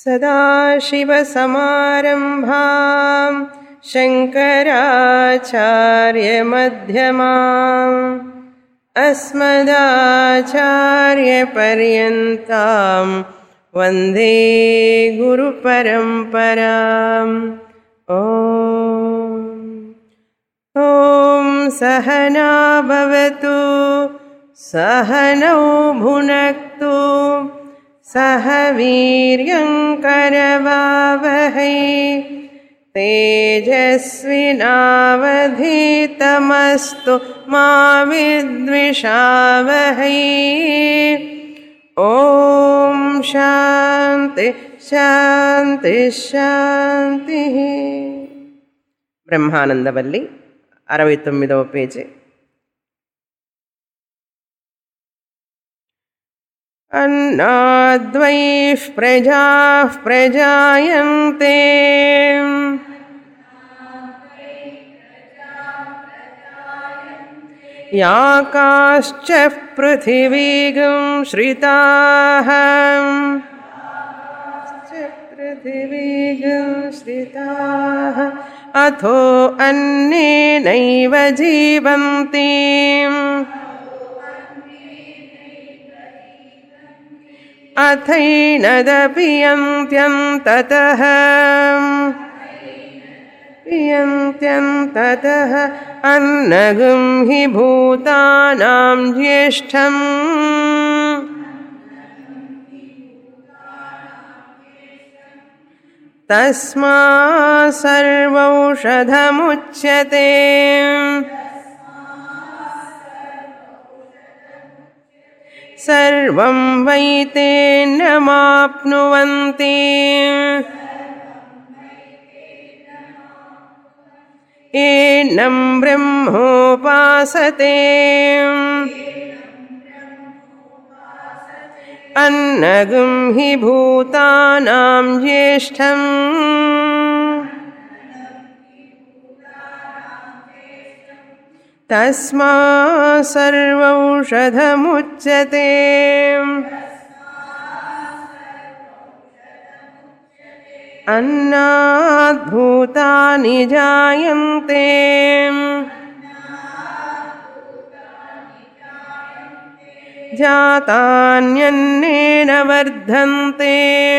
सदाशिवसमारम्भां शङ्कराचार्यमध्यमाम् अस्मदाचार्यपर्यन्तां वन्दे गुरुपरम्पराम् ॐ ॐ सहना भवतु सहनौ भुनक्तु सह वीर्यङ्करवावहै तेजस्विनावधीतमस्तु मा विद्विषावहै ॐ शान्ति శాంతి శాంతి బ్రహ్మానందవల్లి అరవై తొమ్మిదవ పేజీ अन्नाद्वैः प्रजाः प्रजायन्ते या काश्च पृथिवीगं श्रिताः पृथिवीगं श्रिताः अथो अन्नेनैव जीवन्ति अथैनदपि यन्त्यन्ततः यन्त्यन्ततः अन्नगं हि भूतानां ज्येष्ठम् तस्मा सर्वौषधमुच्यते सर्वं वैतेन्नमाप्नुवन्ति एनं ब्रह्मोपासते अन्नगं हि भूतानां ज्येष्ठम् तस्मा सर्वौषधमुच्यते अन्नाद्भूतानि जायन्ते जातान्यन्नेन वर्धन्ते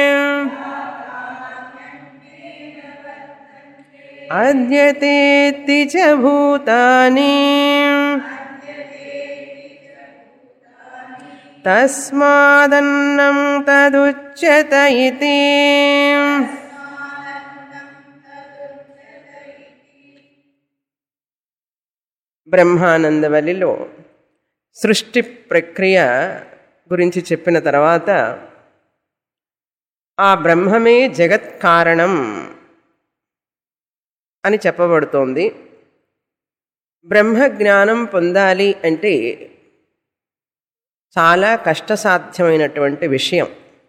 अद्यतेति च भूतानि तस्मादन्नं तदुच्यत इति బ్రహ్మానందవలిలో సృష్టి ప్రక్రియ గురించి చెప్పిన తర్వాత ఆ బ్రహ్మమే జగత్ కారణం అని చెప్పబడుతోంది బ్రహ్మ జ్ఞానం పొందాలి అంటే చాలా కష్టసాధ్యమైనటువంటి విషయం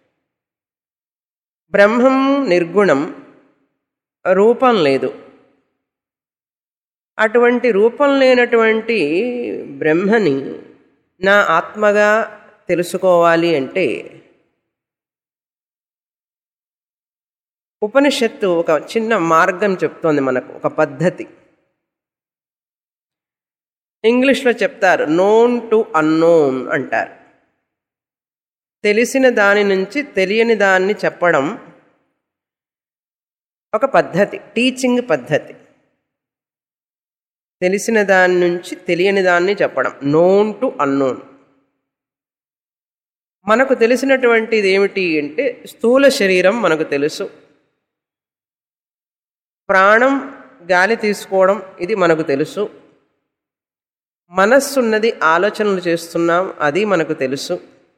బ్రహ్మం నిర్గుణం రూపం లేదు అటువంటి రూపం లేనటువంటి బ్రహ్మని నా ఆత్మగా తెలుసుకోవాలి అంటే ఉపనిషత్తు ఒక చిన్న మార్గం చెప్తోంది మనకు ఒక పద్ధతి ఇంగ్లీష్లో చెప్తారు నోన్ టు అన్నోన్ అంటారు తెలిసిన దాని నుంచి తెలియని దాన్ని చెప్పడం ఒక పద్ధతి టీచింగ్ పద్ధతి తెలిసిన దాని నుంచి తెలియని దాన్ని చెప్పడం నోన్ టు అన్నోన్ మనకు తెలిసినటువంటిది ఏమిటి అంటే స్థూల శరీరం మనకు తెలుసు ప్రాణం గాలి తీసుకోవడం ఇది మనకు తెలుసు మనస్సున్నది ఆలోచనలు చేస్తున్నాం అది మనకు తెలుసు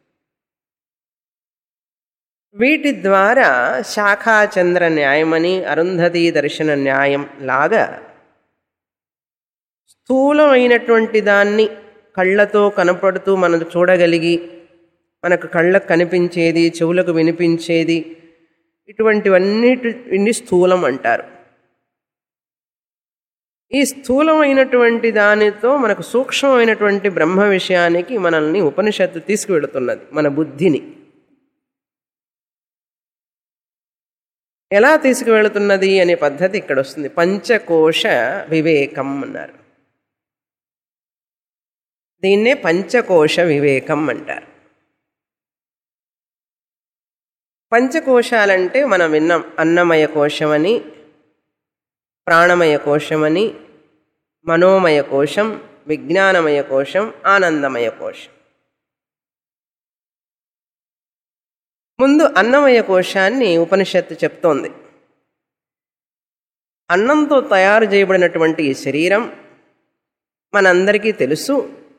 వీటి ద్వారా శాఖాచంద్ర న్యాయమని అరుంధతి దర్శన న్యాయం లాగా స్థూలమైనటువంటి దాన్ని కళ్ళతో కనపడుతూ మనం చూడగలిగి మనకు కళ్ళకు కనిపించేది చెవులకు వినిపించేది ఇటువంటివన్నిటి స్థూలం అంటారు ఈ స్థూలమైనటువంటి దానితో మనకు సూక్ష్మమైనటువంటి బ్రహ్మ విషయానికి మనల్ని ఉపనిషత్తు తీసుకువెళుతున్నది మన బుద్ధిని ఎలా తీసుకువెళుతున్నది అనే పద్ధతి ఇక్కడ వస్తుంది పంచకోశ వివేకం అన్నారు దీన్నే పంచకోశ వివేకం అంటారు పంచకోశాలంటే మనం విన్నాం అన్నమయ కోశమని ప్రాణమయ కోశమని మనోమయ కోశం విజ్ఞానమయ కోశం ఆనందమయ కోశం ముందు అన్నమయ కోశాన్ని ఉపనిషత్తు చెప్తోంది అన్నంతో తయారు చేయబడినటువంటి ఈ శరీరం మనందరికీ తెలుసు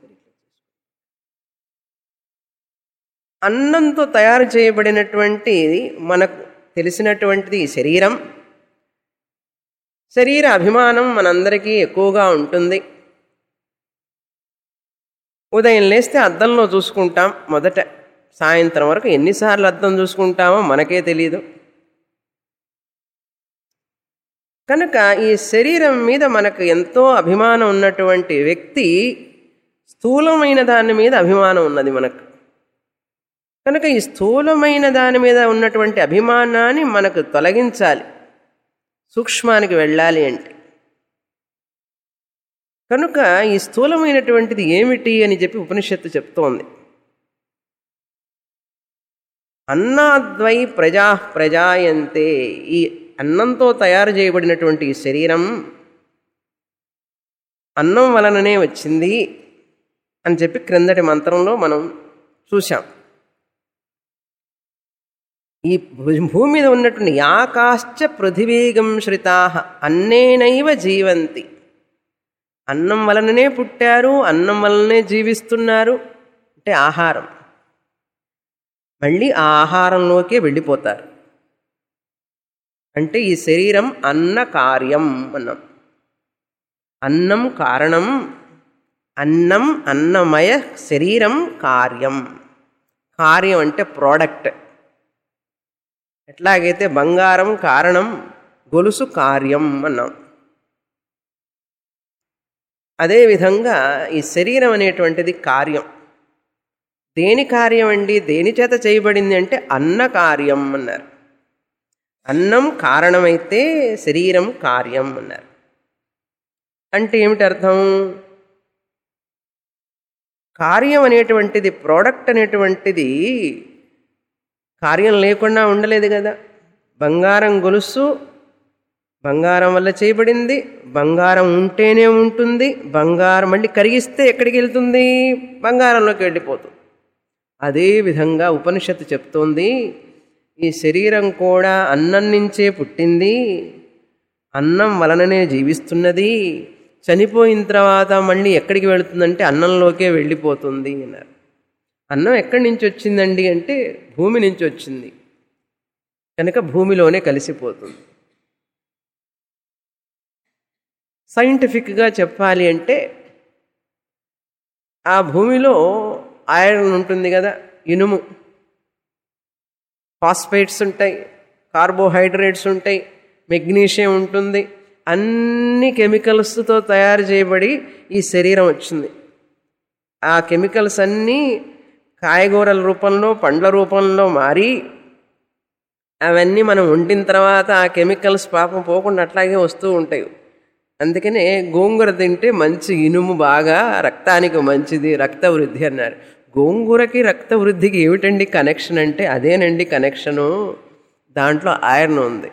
అన్నంతో తయారు చేయబడినటువంటి మనకు తెలిసినటువంటిది ఈ శరీరం శరీర అభిమానం మనందరికీ ఎక్కువగా ఉంటుంది ఉదయం లేస్తే అద్దంలో చూసుకుంటాం మొదట సాయంత్రం వరకు ఎన్నిసార్లు అద్దం చూసుకుంటామో మనకే తెలియదు కనుక ఈ శరీరం మీద మనకు ఎంతో అభిమానం ఉన్నటువంటి వ్యక్తి స్థూలమైన దాని మీద అభిమానం ఉన్నది మనకు కనుక ఈ స్థూలమైన దాని మీద ఉన్నటువంటి అభిమానాన్ని మనకు తొలగించాలి సూక్ష్మానికి వెళ్ళాలి అంటే కనుక ఈ స్థూలమైనటువంటిది ఏమిటి అని చెప్పి ఉపనిషత్తు చెప్తోంది అన్నాద్వై ప్రజా ప్రజాయంతే ఈ అన్నంతో తయారు చేయబడినటువంటి ఈ శరీరం అన్నం వలననే వచ్చింది అని చెప్పి క్రిందటి మంత్రంలో మనం చూశాం ఈ భూమి మీద ఉన్నటువంటి యాకాశ్చ పృథివీగం శ్రితా అన్నేనైవ జీవంతి అన్నం వలననే పుట్టారు అన్నం వలననే జీవిస్తున్నారు అంటే ఆహారం మళ్ళీ ఆ ఆహారంలోకే వెళ్ళిపోతారు అంటే ఈ శరీరం అన్న కార్యం అన్నాం అన్నం కారణం అన్నం అన్నమయ శరీరం కార్యం కార్యం అంటే ప్రోడక్ట్ ఎట్లాగైతే బంగారం కారణం గొలుసు కార్యం అన్నాం అదేవిధంగా ఈ శరీరం అనేటువంటిది కార్యం దేని కార్యం అండి దేని చేత చేయబడింది అంటే అన్న కార్యం అన్నారు అన్నం కారణమైతే శరీరం కార్యం అన్నారు అంటే ఏమిటి అర్థం కార్యం అనేటువంటిది ప్రోడక్ట్ అనేటువంటిది కార్యం లేకుండా ఉండలేదు కదా బంగారం గొలుసు బంగారం వల్ల చేయబడింది బంగారం ఉంటేనే ఉంటుంది బంగారం మళ్ళీ కరిగిస్తే ఎక్కడికి వెళ్తుంది బంగారంలోకి వెళ్ళిపోతుంది అదే విధంగా ఉపనిషత్తు చెప్తోంది ఈ శరీరం కూడా అన్నం నుంచే పుట్టింది అన్నం వలననే జీవిస్తున్నది చనిపోయిన తర్వాత మళ్ళీ ఎక్కడికి వెళుతుందంటే అన్నంలోకే వెళ్ళిపోతుంది అన్నారు అన్నం ఎక్కడి నుంచి వచ్చిందండి అంటే భూమి నుంచి వచ్చింది కనుక భూమిలోనే కలిసిపోతుంది సైంటిఫిక్గా చెప్పాలి అంటే ఆ భూమిలో ఐరన్ ఉంటుంది కదా ఇనుము ఫాస్ఫేట్స్ ఉంటాయి కార్బోహైడ్రేట్స్ ఉంటాయి మెగ్నీషియం ఉంటుంది అన్ని కెమికల్స్తో తయారు చేయబడి ఈ శరీరం వచ్చింది ఆ కెమికల్స్ అన్నీ కాయగూరల రూపంలో పండ్ల రూపంలో మారి అవన్నీ మనం వండిన తర్వాత ఆ కెమికల్స్ పాపం పోకుండా అట్లాగే వస్తూ ఉంటాయి అందుకనే గోంగూర తింటే మంచి ఇనుము బాగా రక్తానికి మంచిది రక్త వృద్ధి అన్నారు గోంగూరకి రక్త వృద్ధికి ఏమిటండి కనెక్షన్ అంటే అదేనండి కనెక్షను దాంట్లో ఐరన్ ఉంది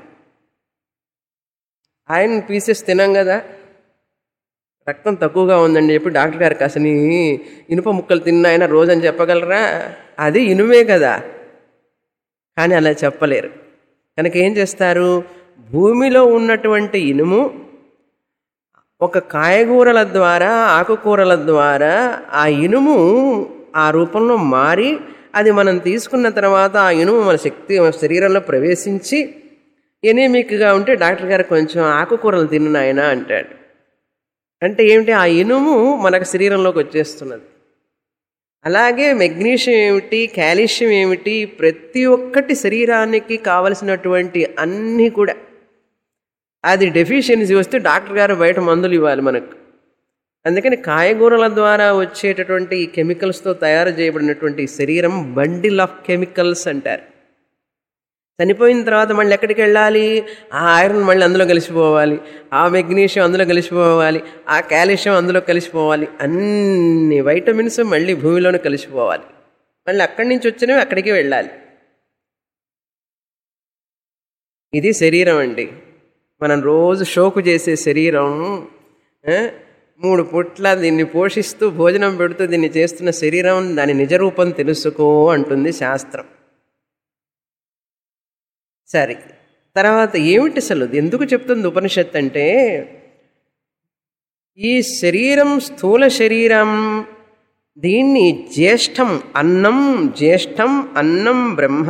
ఐరన్ పీసెస్ తినాం కదా రక్తం తక్కువగా ఉందండి చెప్పి డాక్టర్ గారికి అసలు ఇనుప ముక్కలు తిన్నాయన రోజని చెప్పగలరా అది ఇనుమే కదా కానీ అలా చెప్పలేరు కనుక ఏం చేస్తారు భూమిలో ఉన్నటువంటి ఇనుము ఒక కాయగూరల ద్వారా ఆకుకూరల ద్వారా ఆ ఇనుము ఆ రూపంలో మారి అది మనం తీసుకున్న తర్వాత ఆ ఇనుము మన శక్తి మన శరీరంలో ప్రవేశించి ఎనీమిక్గా ఉంటే డాక్టర్ గారు కొంచెం ఆకుకూరలు తిన్నాయన అంటాడు అంటే ఏమిటి ఆ ఇనుము మనకు శరీరంలోకి వచ్చేస్తున్నది అలాగే మెగ్నీషియం ఏమిటి కాల్షియం ఏమిటి ప్రతి ఒక్కటి శరీరానికి కావలసినటువంటి అన్నీ కూడా అది డెఫిషియన్సీ వస్తే డాక్టర్ గారు బయట మందులు ఇవ్వాలి మనకు అందుకని కాయగూరల ద్వారా వచ్చేటటువంటి ఈ కెమికల్స్తో తయారు చేయబడినటువంటి శరీరం బండిల్ ఆఫ్ కెమికల్స్ అంటారు చనిపోయిన తర్వాత మళ్ళీ ఎక్కడికి వెళ్ళాలి ఆ ఐరన్ మళ్ళీ అందులో కలిసిపోవాలి ఆ మెగ్నీషియం అందులో కలిసిపోవాలి ఆ కాల్షియం అందులో కలిసిపోవాలి అన్ని వైటమిన్స్ మళ్ళీ భూమిలోనే కలిసిపోవాలి మళ్ళీ అక్కడి నుంచి వచ్చినవి అక్కడికి వెళ్ళాలి ఇది శరీరం అండి మనం రోజు షోకు చేసే శరీరం ఆ, మూడు పుట్ల దీన్ని పోషిస్తూ భోజనం పెడుతూ దీన్ని చేస్తున్న శరీరం దాని నిజరూపం తెలుసుకో అంటుంది శాస్త్రం సరే తర్వాత ఏమిటి అసలు ఎందుకు చెప్తుంది ఉపనిషత్ అంటే ఈ శరీరం స్థూల శరీరం దీన్ని జ్యేష్టం అన్నం జ్యేష్టం అన్నం బ్రహ్మ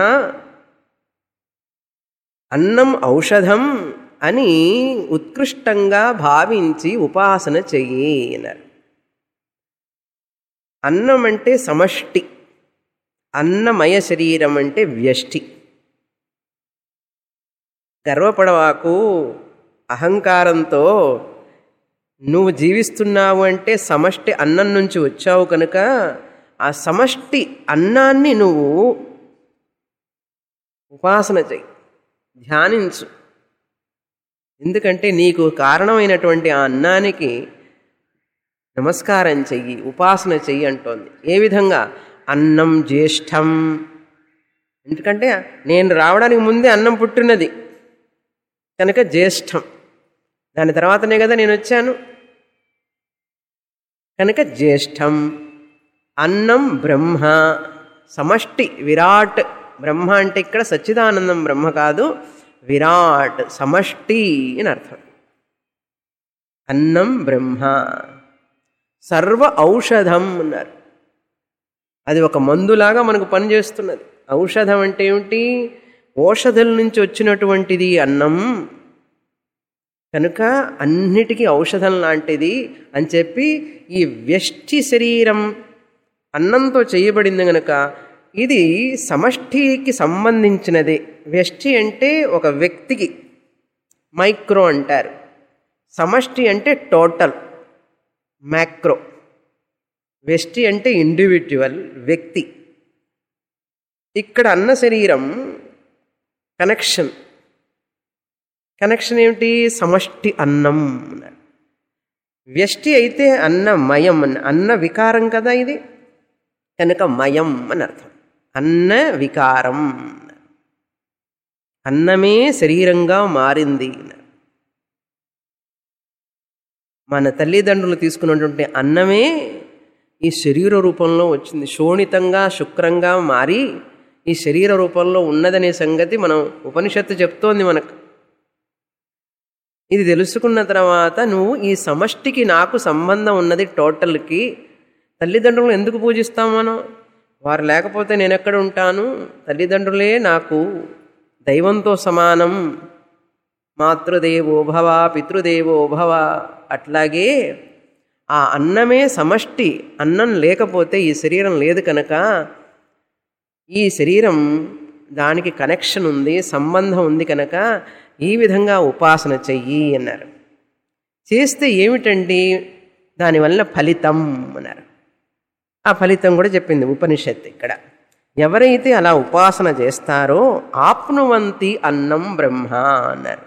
అన్నం ఔషధం అని ఉత్కృష్టంగా భావించి ఉపాసన చెయ్యి అన్నారు అన్నం అంటే సమష్టి అన్నమయ శరీరం అంటే వ్యష్టి గర్వపడవాకు అహంకారంతో నువ్వు జీవిస్తున్నావు అంటే సమష్టి అన్నం నుంచి వచ్చావు కనుక ఆ సమష్టి అన్నాన్ని నువ్వు ఉపాసన చెయ్యి ధ్యానించు ఎందుకంటే నీకు కారణమైనటువంటి ఆ అన్నానికి నమస్కారం చెయ్యి ఉపాసన చెయ్యి అంటోంది ఏ విధంగా అన్నం జ్యేష్టం ఎందుకంటే నేను రావడానికి ముందే అన్నం పుట్టినది కనుక జ్యేష్టం దాని తర్వాతనే కదా నేను వచ్చాను కనుక జ్యేష్టం అన్నం బ్రహ్మ సమష్టి విరాట్ బ్రహ్మ అంటే ఇక్కడ సచ్చిదానందం బ్రహ్మ కాదు విరాట్ సమష్టి అని అర్థం అన్నం బ్రహ్మ సర్వ ఔషధం అన్నారు అది ఒక మందులాగా మనకు పనిచేస్తున్నది ఔషధం అంటే ఏమిటి ఓషధుల నుంచి వచ్చినటువంటిది అన్నం కనుక అన్నిటికీ ఔషధం లాంటిది అని చెప్పి ఈ వ్యష్టి శరీరం అన్నంతో చేయబడింది గనక ఇది సమష్టికి సంబంధించినది వ్యష్టి అంటే ఒక వ్యక్తికి మైక్రో అంటారు సమష్టి అంటే టోటల్ మ్యాక్రో వ్యష్టి అంటే ఇండివిజువల్ వ్యక్తి ఇక్కడ అన్న శరీరం కనెక్షన్ కనెక్షన్ ఏమిటి సమష్టి అన్నం అన్నారు వ్యష్టి అయితే అన్నమయం అన్న అన్న వికారం కదా ఇది కనుక మయం అని అర్థం అన్న వికారం అన్నమే శరీరంగా మారింది మన తల్లిదండ్రులు తీసుకున్నటువంటి అన్నమే ఈ శరీర రూపంలో వచ్చింది శోణితంగా శుక్రంగా మారి ఈ శరీర రూపంలో ఉన్నదనే సంగతి మనం ఉపనిషత్తు చెప్తోంది మనకు ఇది తెలుసుకున్న తర్వాత నువ్వు ఈ సమష్టికి నాకు సంబంధం ఉన్నది టోటల్కి తల్లిదండ్రులను ఎందుకు పూజిస్తాం మనం వారు లేకపోతే నేను ఎక్కడ ఉంటాను తల్లిదండ్రులే నాకు దైవంతో సమానం మాతృదేవో భవ పితృదేవో భవ అట్లాగే ఆ అన్నమే సమష్టి అన్నం లేకపోతే ఈ శరీరం లేదు కనుక ఈ శరీరం దానికి కనెక్షన్ ఉంది సంబంధం ఉంది కనుక ఈ విధంగా ఉపాసన చెయ్యి అన్నారు చేస్తే ఏమిటండి దానివల్ల ఫలితం అన్నారు ఆ ఫలితం కూడా చెప్పింది ఉపనిషత్తు ఇక్కడ ఎవరైతే అలా ఉపాసన చేస్తారో ఆప్నువంతి అన్నం బ్రహ్మ అన్నారు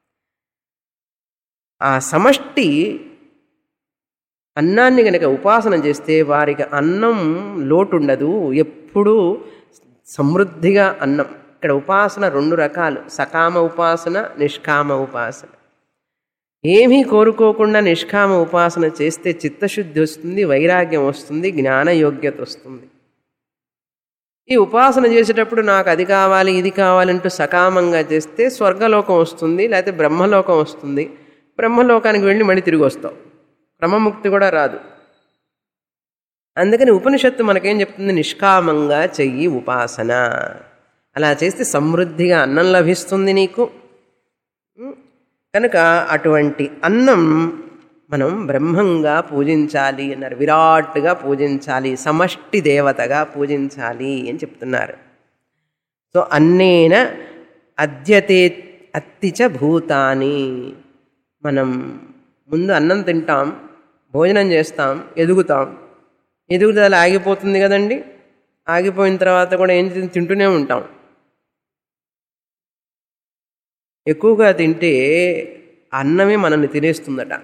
ఆ సమష్టి అన్నాన్ని గనక ఉపాసన చేస్తే వారికి అన్నం లోటు ఉండదు ఎప్పుడూ సమృద్ధిగా అన్నం ఇక్కడ ఉపాసన రెండు రకాలు సకామ ఉపాసన నిష్కామ ఉపాసన ఏమీ కోరుకోకుండా నిష్కామ ఉపాసన చేస్తే చిత్తశుద్ధి వస్తుంది వైరాగ్యం వస్తుంది జ్ఞానయోగ్యత వస్తుంది ఈ ఉపాసన చేసేటప్పుడు నాకు అది కావాలి ఇది కావాలంటూ సకామంగా చేస్తే స్వర్గలోకం వస్తుంది లేకపోతే బ్రహ్మలోకం వస్తుంది బ్రహ్మలోకానికి వెళ్ళి మళ్ళీ తిరిగి వస్తావు క్రమముక్తి కూడా రాదు అందుకని ఉపనిషత్తు మనకేం చెప్తుంది నిష్కామంగా చెయ్యి ఉపాసన అలా చేస్తే సమృద్ధిగా అన్నం లభిస్తుంది నీకు కనుక అటువంటి అన్నం మనం బ్రహ్మంగా పూజించాలి అన్నారు విరాట్గా పూజించాలి సమష్టి దేవతగా పూజించాలి అని చెప్తున్నారు సో అన్నేన అద్యతే అత్తిచ భూతాని మనం ముందు అన్నం తింటాం భోజనం చేస్తాం ఎదుగుతాం ఎదుగుదల ఆగిపోతుంది కదండి ఆగిపోయిన తర్వాత కూడా ఏం తింటూనే ఉంటాం ఎక్కువగా తింటే అన్నమే మనల్ని తినేస్తుందట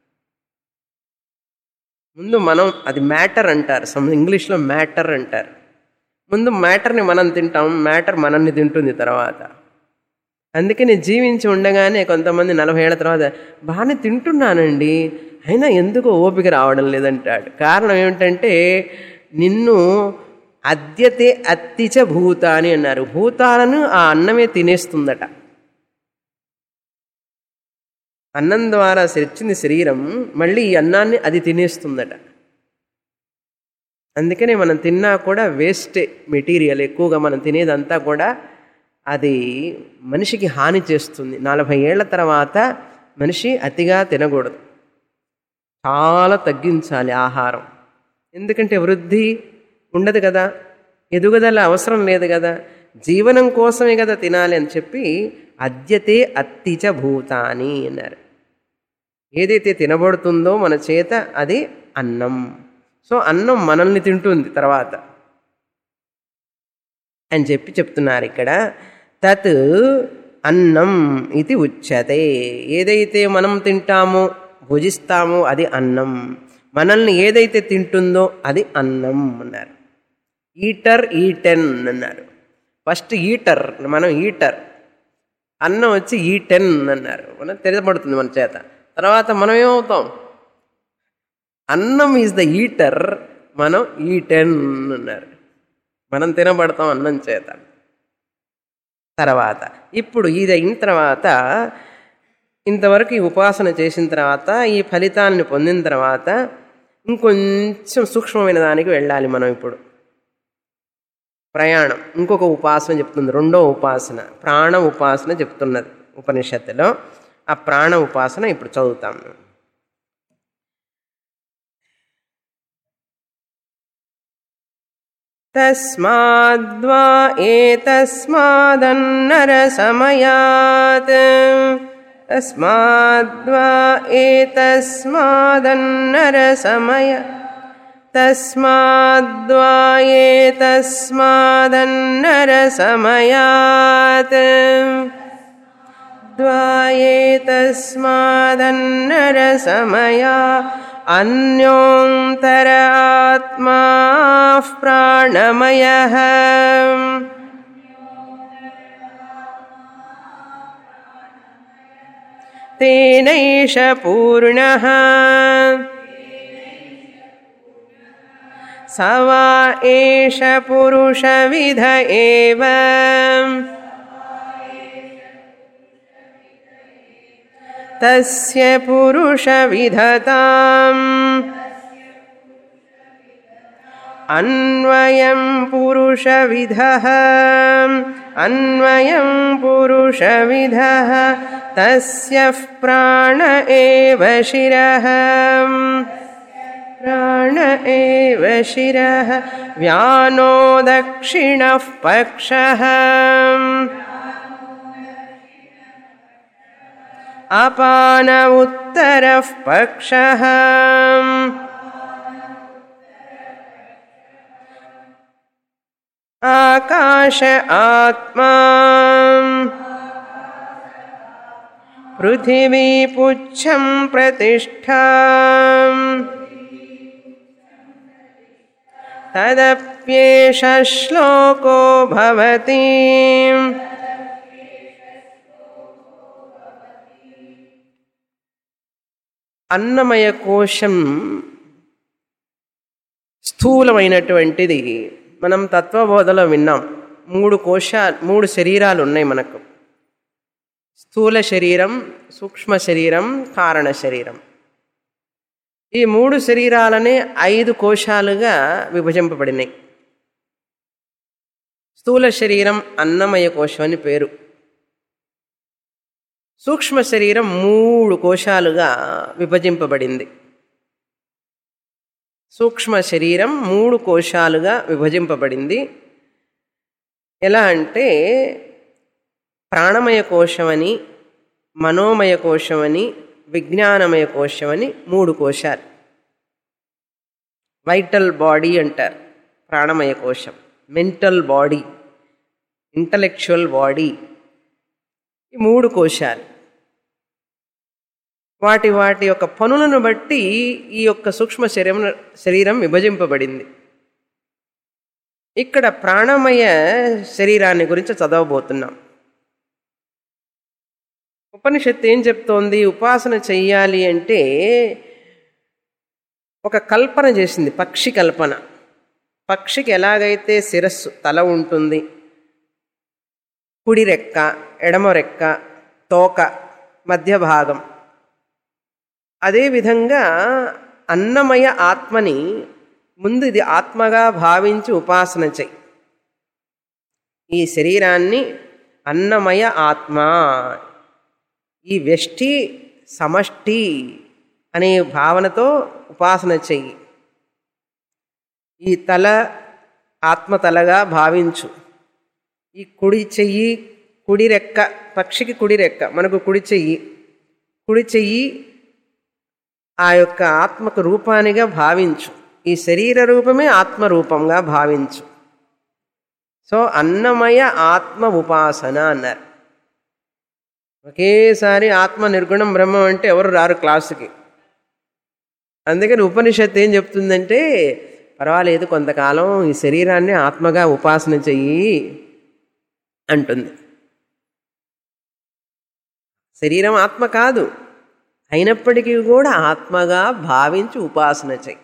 ముందు మనం అది మ్యాటర్ అంటారు సమ్ ఇంగ్లీష్లో మ్యాటర్ అంటారు ముందు మ్యాటర్ని మనం తింటాం మ్యాటర్ మనల్ని తింటుంది తర్వాత అందుకని జీవించి ఉండగానే కొంతమంది నలభై ఏళ్ళ తర్వాత బాగానే తింటున్నానండి అయినా ఎందుకో ఓపిక రావడం లేదంటాడు కారణం ఏమిటంటే నిన్ను అద్యతే అత్తిచ భూతాని అన్నారు భూతాలను ఆ అన్నమే తినేస్తుందట అన్నం ద్వారా వచ్చింది శరీరం మళ్ళీ ఈ అన్నాన్ని అది తినేస్తుందట అందుకనే మనం తిన్నా కూడా వేస్ట్ మెటీరియల్ ఎక్కువగా మనం తినేదంతా కూడా అది మనిషికి హాని చేస్తుంది నలభై ఏళ్ల తర్వాత మనిషి అతిగా తినకూడదు చాలా తగ్గించాలి ఆహారం ఎందుకంటే వృద్ధి ఉండదు కదా ఎదుగుదల అవసరం లేదు కదా జీవనం కోసమే కదా తినాలి అని చెప్పి అద్యతే అత్తిచ భూతాని అన్నారు ఏదైతే తినబడుతుందో మన చేత అది అన్నం సో అన్నం మనల్ని తింటుంది తర్వాత అని చెప్పి చెప్తున్నారు ఇక్కడ తత్ అన్నం ఇది ఉచ్యతే ఏదైతే మనం తింటామో భుజిస్తామో అది అన్నం మనల్ని ఏదైతే తింటుందో అది అన్నం అన్నారు ఈటర్ ఈటెన్ అన్నారు ఫస్ట్ ఈటర్ మనం ఈటర్ అన్నం వచ్చి ఈటెన్ అన్నారు మనం తెలియబడుతుంది మన చేత తర్వాత మనం ఏమవుతాం అన్నం ఈజ్ ద ఈటర్ మనం ఈటెన్ అన్నారు మనం తినబడతాం అన్నం చేత తర్వాత ఇప్పుడు ఇది అయిన తర్వాత ఇంతవరకు ఈ ఉపాసన చేసిన తర్వాత ఈ ఫలితాన్ని పొందిన తర్వాత ఇంకొంచెం సూక్ష్మమైన దానికి వెళ్ళాలి మనం ఇప్పుడు ప్రయాణం ఇంకొక ఉపాసన చెప్తుంది రెండో ఉపాసన ప్రాణ ఉపాసన చెప్తున్నది ఉపనిషత్తులో ఆ ప్రాణ ఉపాసన ఇప్పుడు చదువుతాం తస్మాద్వా ఏతస్మాదన్నరసమయాత్ తస్మాద్వా ఏతస్మాదన్నరసమయ తస్మాద్వా ఏతస్మాదన్నరసమయాత్ द्वायेतस्मादन्नरसमया अन्योऽन्तर आत्मा प्राणमयः तेनैष पूर्णः स वा एष पुरुषविध एव तस्य पुरुषविधताम् अन्वयं पुरुषविधः अन्वयं पुरुषविधः तस्य प्राण एव शिरः प्राण एव शिरः व्यानो दक्षिणः पक्षः अपान उत्तरः पक्षः आकाश आत्मा पृथिवी पुच्छं प्रतिष्ठा तदप्येष श्लोको भवति అన్నమయ కోశం స్థూలమైనటువంటిది మనం తత్వబోధలో విన్నాం మూడు కోశ మూడు శరీరాలు ఉన్నాయి మనకు స్థూల శరీరం సూక్ష్మ శరీరం కారణ శరీరం ఈ మూడు శరీరాలనే ఐదు కోశాలుగా విభజింపబడినాయి స్థూల శరీరం అన్నమయ కోశం అని పేరు సూక్ష్మ శరీరం మూడు కోశాలుగా విభజింపబడింది సూక్ష్మ శరీరం మూడు కోశాలుగా విభజింపబడింది ఎలా అంటే ప్రాణమయ కోశమని మనోమయ కోశమని విజ్ఞానమయ కోశమని మూడు కోశాలు వైటల్ బాడీ అంటారు ప్రాణమయ కోశం మెంటల్ బాడీ ఇంటలెక్చువల్ బాడీ ఈ మూడు కోశాలు వాటి వాటి యొక్క పనులను బట్టి ఈ యొక్క సూక్ష్మ శరీరం శరీరం విభజింపబడింది ఇక్కడ ప్రాణమయ శరీరాన్ని గురించి చదవబోతున్నాం ఉపనిషత్తు ఏం చెప్తోంది ఉపాసన చెయ్యాలి అంటే ఒక కల్పన చేసింది పక్షి కల్పన పక్షికి ఎలాగైతే శిరస్సు తల ఉంటుంది కుడి రెక్క ఎడమ రెక్క తోక మధ్య భాగం అదేవిధంగా అన్నమయ ఆత్మని ముందు ఇది ఆత్మగా భావించి ఉపాసన చెయ్యి ఈ శరీరాన్ని అన్నమయ ఆత్మ ఈ వ్యష్టి సమష్టి అనే భావనతో ఉపాసన చెయ్యి ఈ తల ఆత్మతలగా భావించు ఈ కుడి చెయ్యి కుడి రెక్క పక్షికి కుడి రెక్క మనకు కుడి చెయ్యి కుడి చెయ్యి ఆ యొక్క ఆత్మకు రూపానిగా భావించు ఈ శరీర రూపమే ఆత్మరూపంగా భావించు సో అన్నమయ ఆత్మ ఉపాసన అన్నారు ఒకేసారి ఆత్మ నిర్గుణం బ్రహ్మం అంటే ఎవరు రారు క్లాసుకి అందుకని ఉపనిషత్తు ఏం చెప్తుందంటే పర్వాలేదు కొంతకాలం ఈ శరీరాన్ని ఆత్మగా ఉపాసన చెయ్యి అంటుంది శరీరం ఆత్మ కాదు అయినప్పటికీ కూడా ఆత్మగా భావించి ఉపాసన చెయ్యి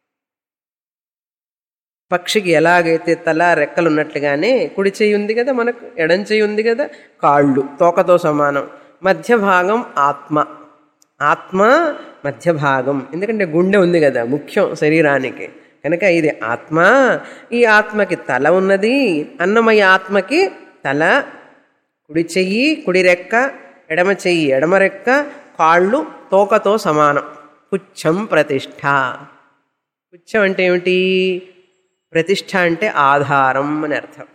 పక్షికి ఎలాగైతే తల రెక్కలు ఉన్నట్లుగానే కుడి చెయ్యి ఉంది కదా మనకు ఎడం చెయ్యి ఉంది కదా కాళ్ళు తోకతో సమానం మధ్య భాగం ఆత్మ ఆత్మ మధ్య భాగం ఎందుకంటే గుండె ఉంది కదా ముఖ్యం శరీరానికి కనుక ఇది ఆత్మ ఈ ఆత్మకి తల ఉన్నది అన్నమయ ఆత్మకి తల కుడి చెయ్యి కుడి రెక్క ఎడమ చెయ్యి ఎడమ రెక్క కాళ్ళు తోకతో సమానం పుచ్చం ప్రతిష్ఠ పుచ్చం అంటే ఏమిటి ప్రతిష్ఠ అంటే ఆధారం అని అర్థం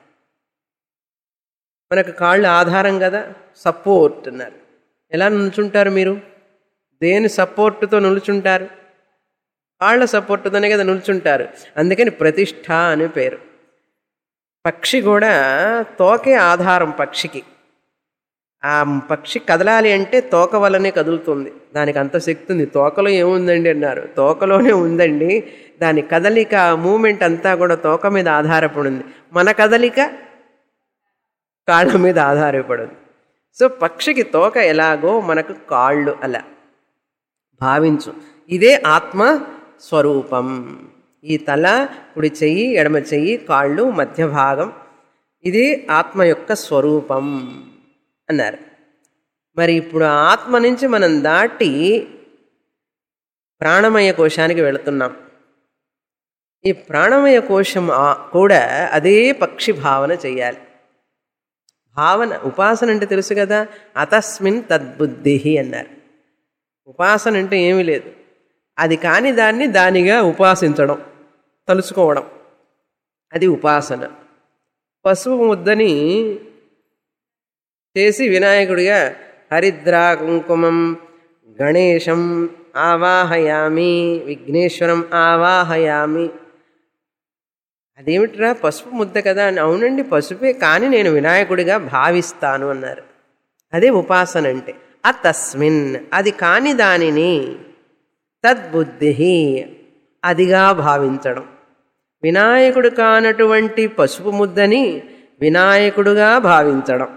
మనకు కాళ్ళు ఆధారం కదా సపోర్ట్ అన్నారు ఎలా నిల్చుంటారు మీరు దేని సపోర్టుతో నిల్చుంటారు కాళ్ళ సపోర్టుతోనే కదా నిల్చుంటారు అందుకని ప్రతిష్ఠ అని పేరు పక్షి కూడా తోకే ఆధారం పక్షికి ఆ పక్షి కదలాలి అంటే తోక వల్లనే కదులుతుంది దానికి అంత శక్తి ఉంది తోకలో ఏముందండి అన్నారు తోకలోనే ఉందండి దాని కదలిక మూమెంట్ అంతా కూడా తోక మీద ఆధారపడింది మన కదలిక కాళ్ళ మీద ఆధారపడింది సో పక్షికి తోక ఎలాగో మనకు కాళ్ళు అలా భావించు ఇదే ఆత్మ స్వరూపం ఈ తల కుడి చెయ్యి ఎడమ చెయ్యి కాళ్ళు మధ్య భాగం ఇది ఆత్మ యొక్క స్వరూపం అన్నారు మరి ఇప్పుడు ఆత్మ నుంచి మనం దాటి ప్రాణమయ కోశానికి వెళుతున్నాం ఈ ప్రాణమయ కోశం కూడా అదే పక్షి భావన చేయాలి భావన ఉపాసన అంటే తెలుసు కదా అతస్మిన్ తద్బుద్ధి అన్నారు ఉపాసన అంటే ఏమీ లేదు అది కాని దాన్ని దానిగా ఉపాసించడం తలుచుకోవడం అది ఉపాసన పసుపు ముద్దని చేసి వినాయకుడిగా హరిద్రా కుంకుమం గణేశం ఆవాహయామి విఘ్నేశ్వరం ఆవాహయామి అదేమిట్రా పసుపు ముద్ద కదా అని అవునండి పసుపే కానీ నేను వినాయకుడిగా భావిస్తాను అన్నారు అదే ఉపాసన అంటే అతస్మిన్ అది కాని దానిని తద్బుద్ధి అదిగా భావించడం వినాయకుడు కానటువంటి పసుపు ముద్దని వినాయకుడుగా భావించడం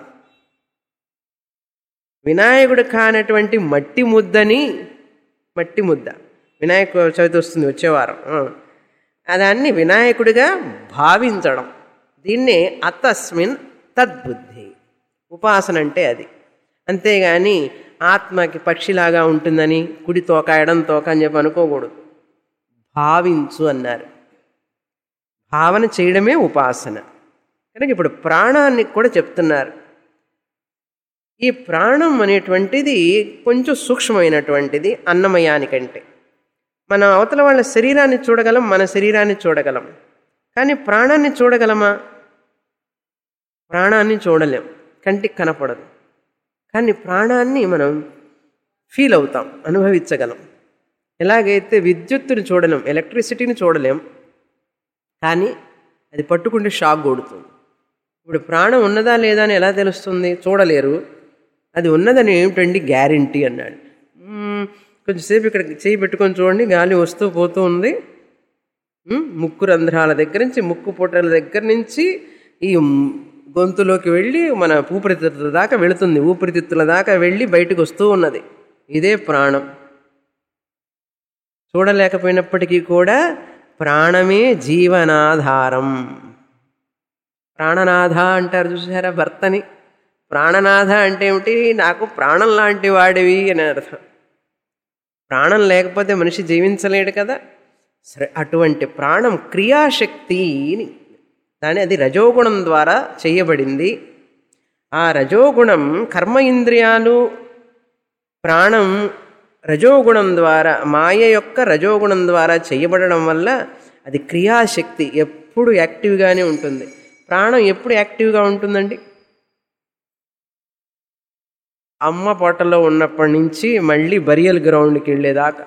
వినాయకుడు కానటువంటి మట్టి ముద్దని మట్టి ముద్ద వినాయక చవితి వస్తుంది వచ్చేవారం దాన్ని వినాయకుడిగా భావించడం దీన్నే అతస్మిన్ తద్బుద్ధి ఉపాసన అంటే అది అంతేగాని ఆత్మకి పక్షిలాగా ఉంటుందని కుడి తోక ఎడం తోక అని చెప్పి అనుకోకూడదు భావించు అన్నారు భావన చేయడమే ఉపాసన కనుక ఇప్పుడు ప్రాణాన్ని కూడా చెప్తున్నారు ఈ ప్రాణం అనేటువంటిది కొంచెం సూక్ష్మమైనటువంటిది అన్నమయానికంటే మన అవతల వాళ్ళ శరీరాన్ని చూడగలం మన శరీరాన్ని చూడగలం కానీ ప్రాణాన్ని చూడగలమా ప్రాణాన్ని చూడలేం కంటికి కనపడదు కానీ ప్రాణాన్ని మనం ఫీల్ అవుతాం అనుభవించగలం ఎలాగైతే విద్యుత్తుని చూడలేం ఎలక్ట్రిసిటీని చూడలేం కానీ అది పట్టుకుంటే షాక్ కొడుతుంది ఇప్పుడు ప్రాణం ఉన్నదా లేదా అని ఎలా తెలుస్తుంది చూడలేరు అది ఉన్నదని ఏమిటండి గ్యారంటీ అన్నాడు "మ్మ్, కొంచెంసేపు ఇక్కడ చేయి పెట్టుకొని చూడండి గాలి వస్తూ పోతూ ఉంది మ్మ్, ముక్కు రంధ్రాల దగ్గర నుంచి ముక్కు పొట్టల దగ్గర నుంచి ఈ మ్- గొంతులోకి వెళ్ళి మన ఊపిరితిత్తుల దాకా వెళుతుంది ఊపిరితిత్తుల దాకా వెళ్ళి బయటకు వస్తూ ఉన్నది ఇదే ప్రాణం చూడలేకపోయినప్పటికీ కూడా ప్రాణమే జీవనాధారం ప్రాణనాథ అంటారు చూసారా భర్తని ప్రాణనాథ అంటే ఏమిటి నాకు ప్రాణం లాంటి వాడివి అని అర్థం ప్రాణం లేకపోతే మనిషి జీవించలేడు కదా సరే అటువంటి ప్రాణం క్రియాశక్తిని దాని అది రజోగుణం ద్వారా చేయబడింది ఆ రజోగుణం కర్మ ఇంద్రియాలు ప్రాణం రజోగుణం ద్వారా మాయ యొక్క రజోగుణం ద్వారా చేయబడడం వల్ల అది క్రియాశక్తి ఎప్పుడు యాక్టివ్గానే ఉంటుంది ప్రాణం ఎప్పుడు యాక్టివ్గా ఉంటుందండి అమ్మ పొట్టలో ఉన్నప్పటి నుంచి మళ్ళీ బరియల్ గ్రౌండ్కి వెళ్ళేదాకా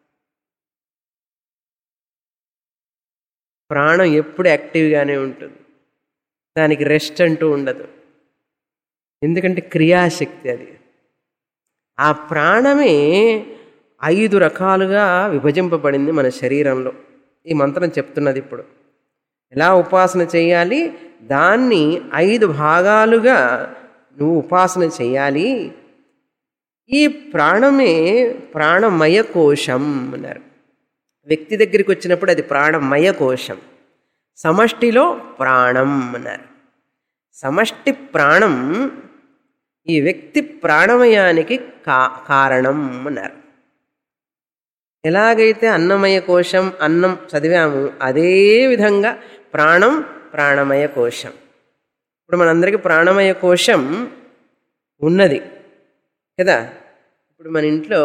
ప్రాణం ఎప్పుడు యాక్టివ్గానే ఉంటుంది దానికి రెస్ట్ అంటూ ఉండదు ఎందుకంటే క్రియాశక్తి అది ఆ ప్రాణమే ఐదు రకాలుగా విభజింపబడింది మన శరీరంలో ఈ మంత్రం చెప్తున్నది ఇప్పుడు ఎలా ఉపాసన చేయాలి దాన్ని ఐదు భాగాలుగా నువ్వు ఉపాసన చేయాలి ఈ ప్రాణమే ప్రాణమయ కోశం అన్నారు వ్యక్తి దగ్గరికి వచ్చినప్పుడు అది ప్రాణమయ కోశం సమష్టిలో ప్రాణం అన్నారు సమష్టి ప్రాణం ఈ వ్యక్తి ప్రాణమయానికి కా కారణం అన్నారు ఎలాగైతే అన్నమయ కోశం అన్నం చదివాము అదే విధంగా ప్రాణం ప్రాణమయ కోశం ఇప్పుడు మనందరికీ ప్రాణమయ కోశం ఉన్నది కదా ఇప్పుడు మన ఇంట్లో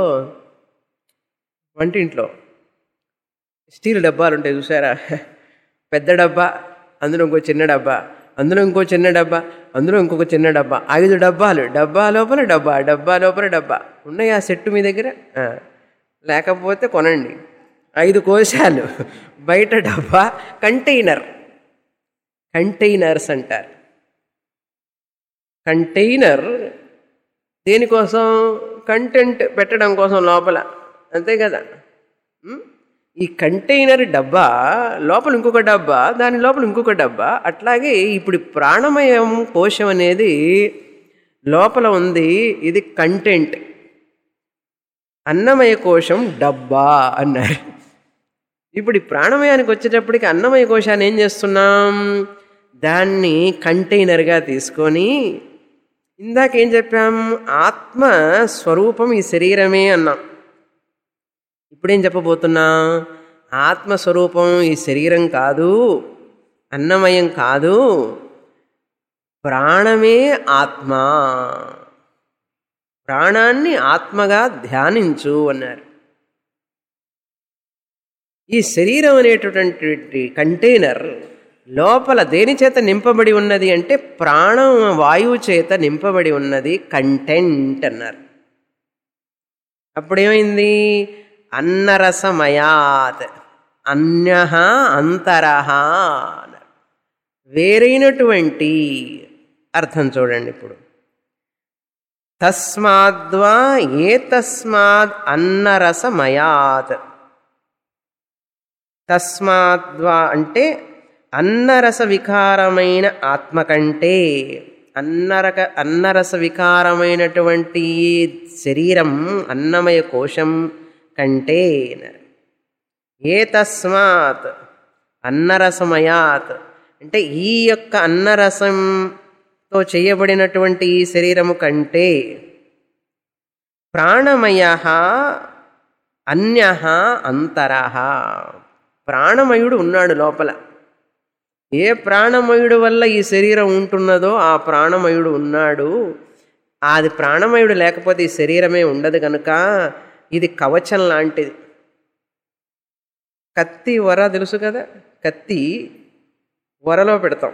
వంటింట్లో స్టీల్ డబ్బాలు ఉంటాయి చూసారా పెద్ద డబ్బా అందులో ఇంకో చిన్న డబ్బా అందులో ఇంకో చిన్న డబ్బా అందులో ఇంకొక చిన్న డబ్బా ఐదు డబ్బాలు డబ్బా లోపల డబ్బా డబ్బా లోపల డబ్బా ఉన్నాయి ఆ సెట్టు మీ దగ్గర ఆ. లేకపోతే కొనండి ఐదు కోశాలు బయట డబ్బా కంటైనర్ కంటైనర్స్ అంటారు కంటైనర్ దేనికోసం కంటెంట్ పెట్టడం కోసం లోపల అంతే కదా ఉం? ఈ కంటైనర్ డబ్బా లోపల ఇంకొక డబ్బా దాని లోపల ఇంకొక డబ్బా అట్లాగే ఇప్పుడు ప్రాణమయం కోశం అనేది లోపల ఉంది ఇది కంటెంట్ అన్నమయ కోశం డబ్బా అన్నారు ఇప్పుడు ఈ ప్రాణమయానికి వచ్చేటప్పటికి అన్నమయ కోశాన్ని ఏం చేస్తున్నాం దాన్ని కంటైనర్గా తీసుకొని ఇందాకేం చెప్పాం ఆత్మ స్వరూపం ఈ శరీరమే అన్నాం ఇప్పుడేం చెప్పబోతున్నా ఆత్మస్వరూపం ఈ శరీరం కాదు అన్నమయం కాదు ప్రాణమే ఆత్మ ప్రాణాన్ని ఆత్మగా ధ్యానించు అన్నారు ఈ శరీరం అనేటటువంటి కంటైనర్ లోపల దేని చేత నింపబడి ఉన్నది అంటే ప్రాణం వాయువు చేత నింపబడి ఉన్నది కంటెంట్ అన్నారు అప్పుడేమైంది అన్నరసమయాత్ అన్య అంతరహ అన్నారు వేరైనటువంటి అర్థం చూడండి ఇప్పుడు తస్మాద్వా ఏ తస్మాద్ అన్నరసమయాత్ తస్మాద్వా అంటే అన్నరస వికారమైన ఆత్మ కంటే అన్నరక అన్నరస వికారమైనటువంటి ఈ శరీరం అన్నమయ కోశం కంటే అన్నారు. ఏ తస్మాత్ అన్నరసమయాత్ అంటే ఈ యొక్క అన్నరసంతో చేయబడినటువంటి ఈ శరీరము కంటే ప్రాణమయ అన్య అంతరహ ప్రాణమయుడు ఉన్నాడు లోపల ఏ ప్రాణమయుడు వల్ల ఈ శరీరం ఉంటున్నదో ఆ ప్రాణమయుడు ఉన్నాడు అది ప్రాణమయుడు లేకపోతే ఈ శరీరమే ఉండదు కనుక ఇది కవచం లాంటిది కత్తి వర తెలుసు కదా కత్తి వరలో పెడతాం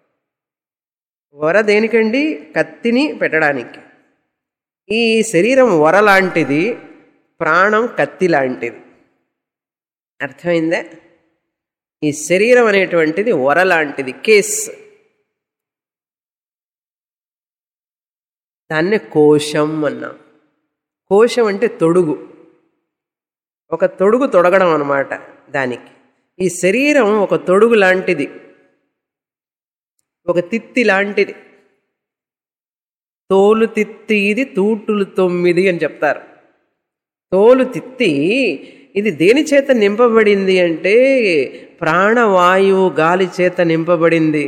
వర దేనికండి కత్తిని పెట్టడానికి ఈ శరీరం వర లాంటిది ప్రాణం కత్తి లాంటిది అర్థమైందా ఈ శరీరం అనేటువంటిది వర లాంటిది కేస్ దాన్నే కోశం అన్నాం కోశం అంటే తొడుగు ఒక తొడుగు తొడగడం అన్నమాట దానికి ఈ శరీరం ఒక తొడుగు లాంటిది ఒక తిత్తి లాంటిది తోలు తిత్తి ఇది తూటులు తొమ్మిది అని చెప్తారు తోలు తిత్తి ఇది దేని చేత నింపబడింది అంటే ప్రాణవాయువు గాలి చేత నింపబడింది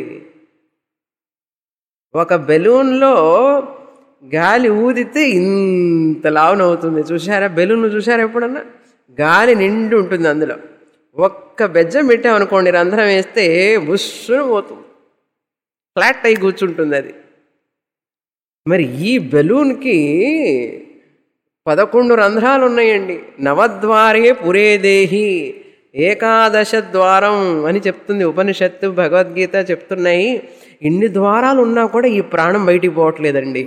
ఒక బెలూన్లో గాలి ఊదితే ఇంత లావునవుతుంది చూసారా బెలూన్ చూసారా ఎప్పుడన్నా గాలి నిండి ఉంటుంది అందులో ఒక్క బెజ్జం పెట్టామనుకోండి రంధ్రం వేస్తే బుస్సును పోతుంది ఫ్లాట్ అయి కూర్చుంటుంది అది మరి ఈ బెలూన్కి పదకొండు రంధ్రాలు ఉన్నాయండి నవద్వారే పురేదేహి ఏకాదశ ద్వారం అని చెప్తుంది ఉపనిషత్తు భగవద్గీత చెప్తున్నాయి ఇన్ని ద్వారాలు ఉన్నా కూడా ఈ ప్రాణం బయటికి పోవట్లేదండి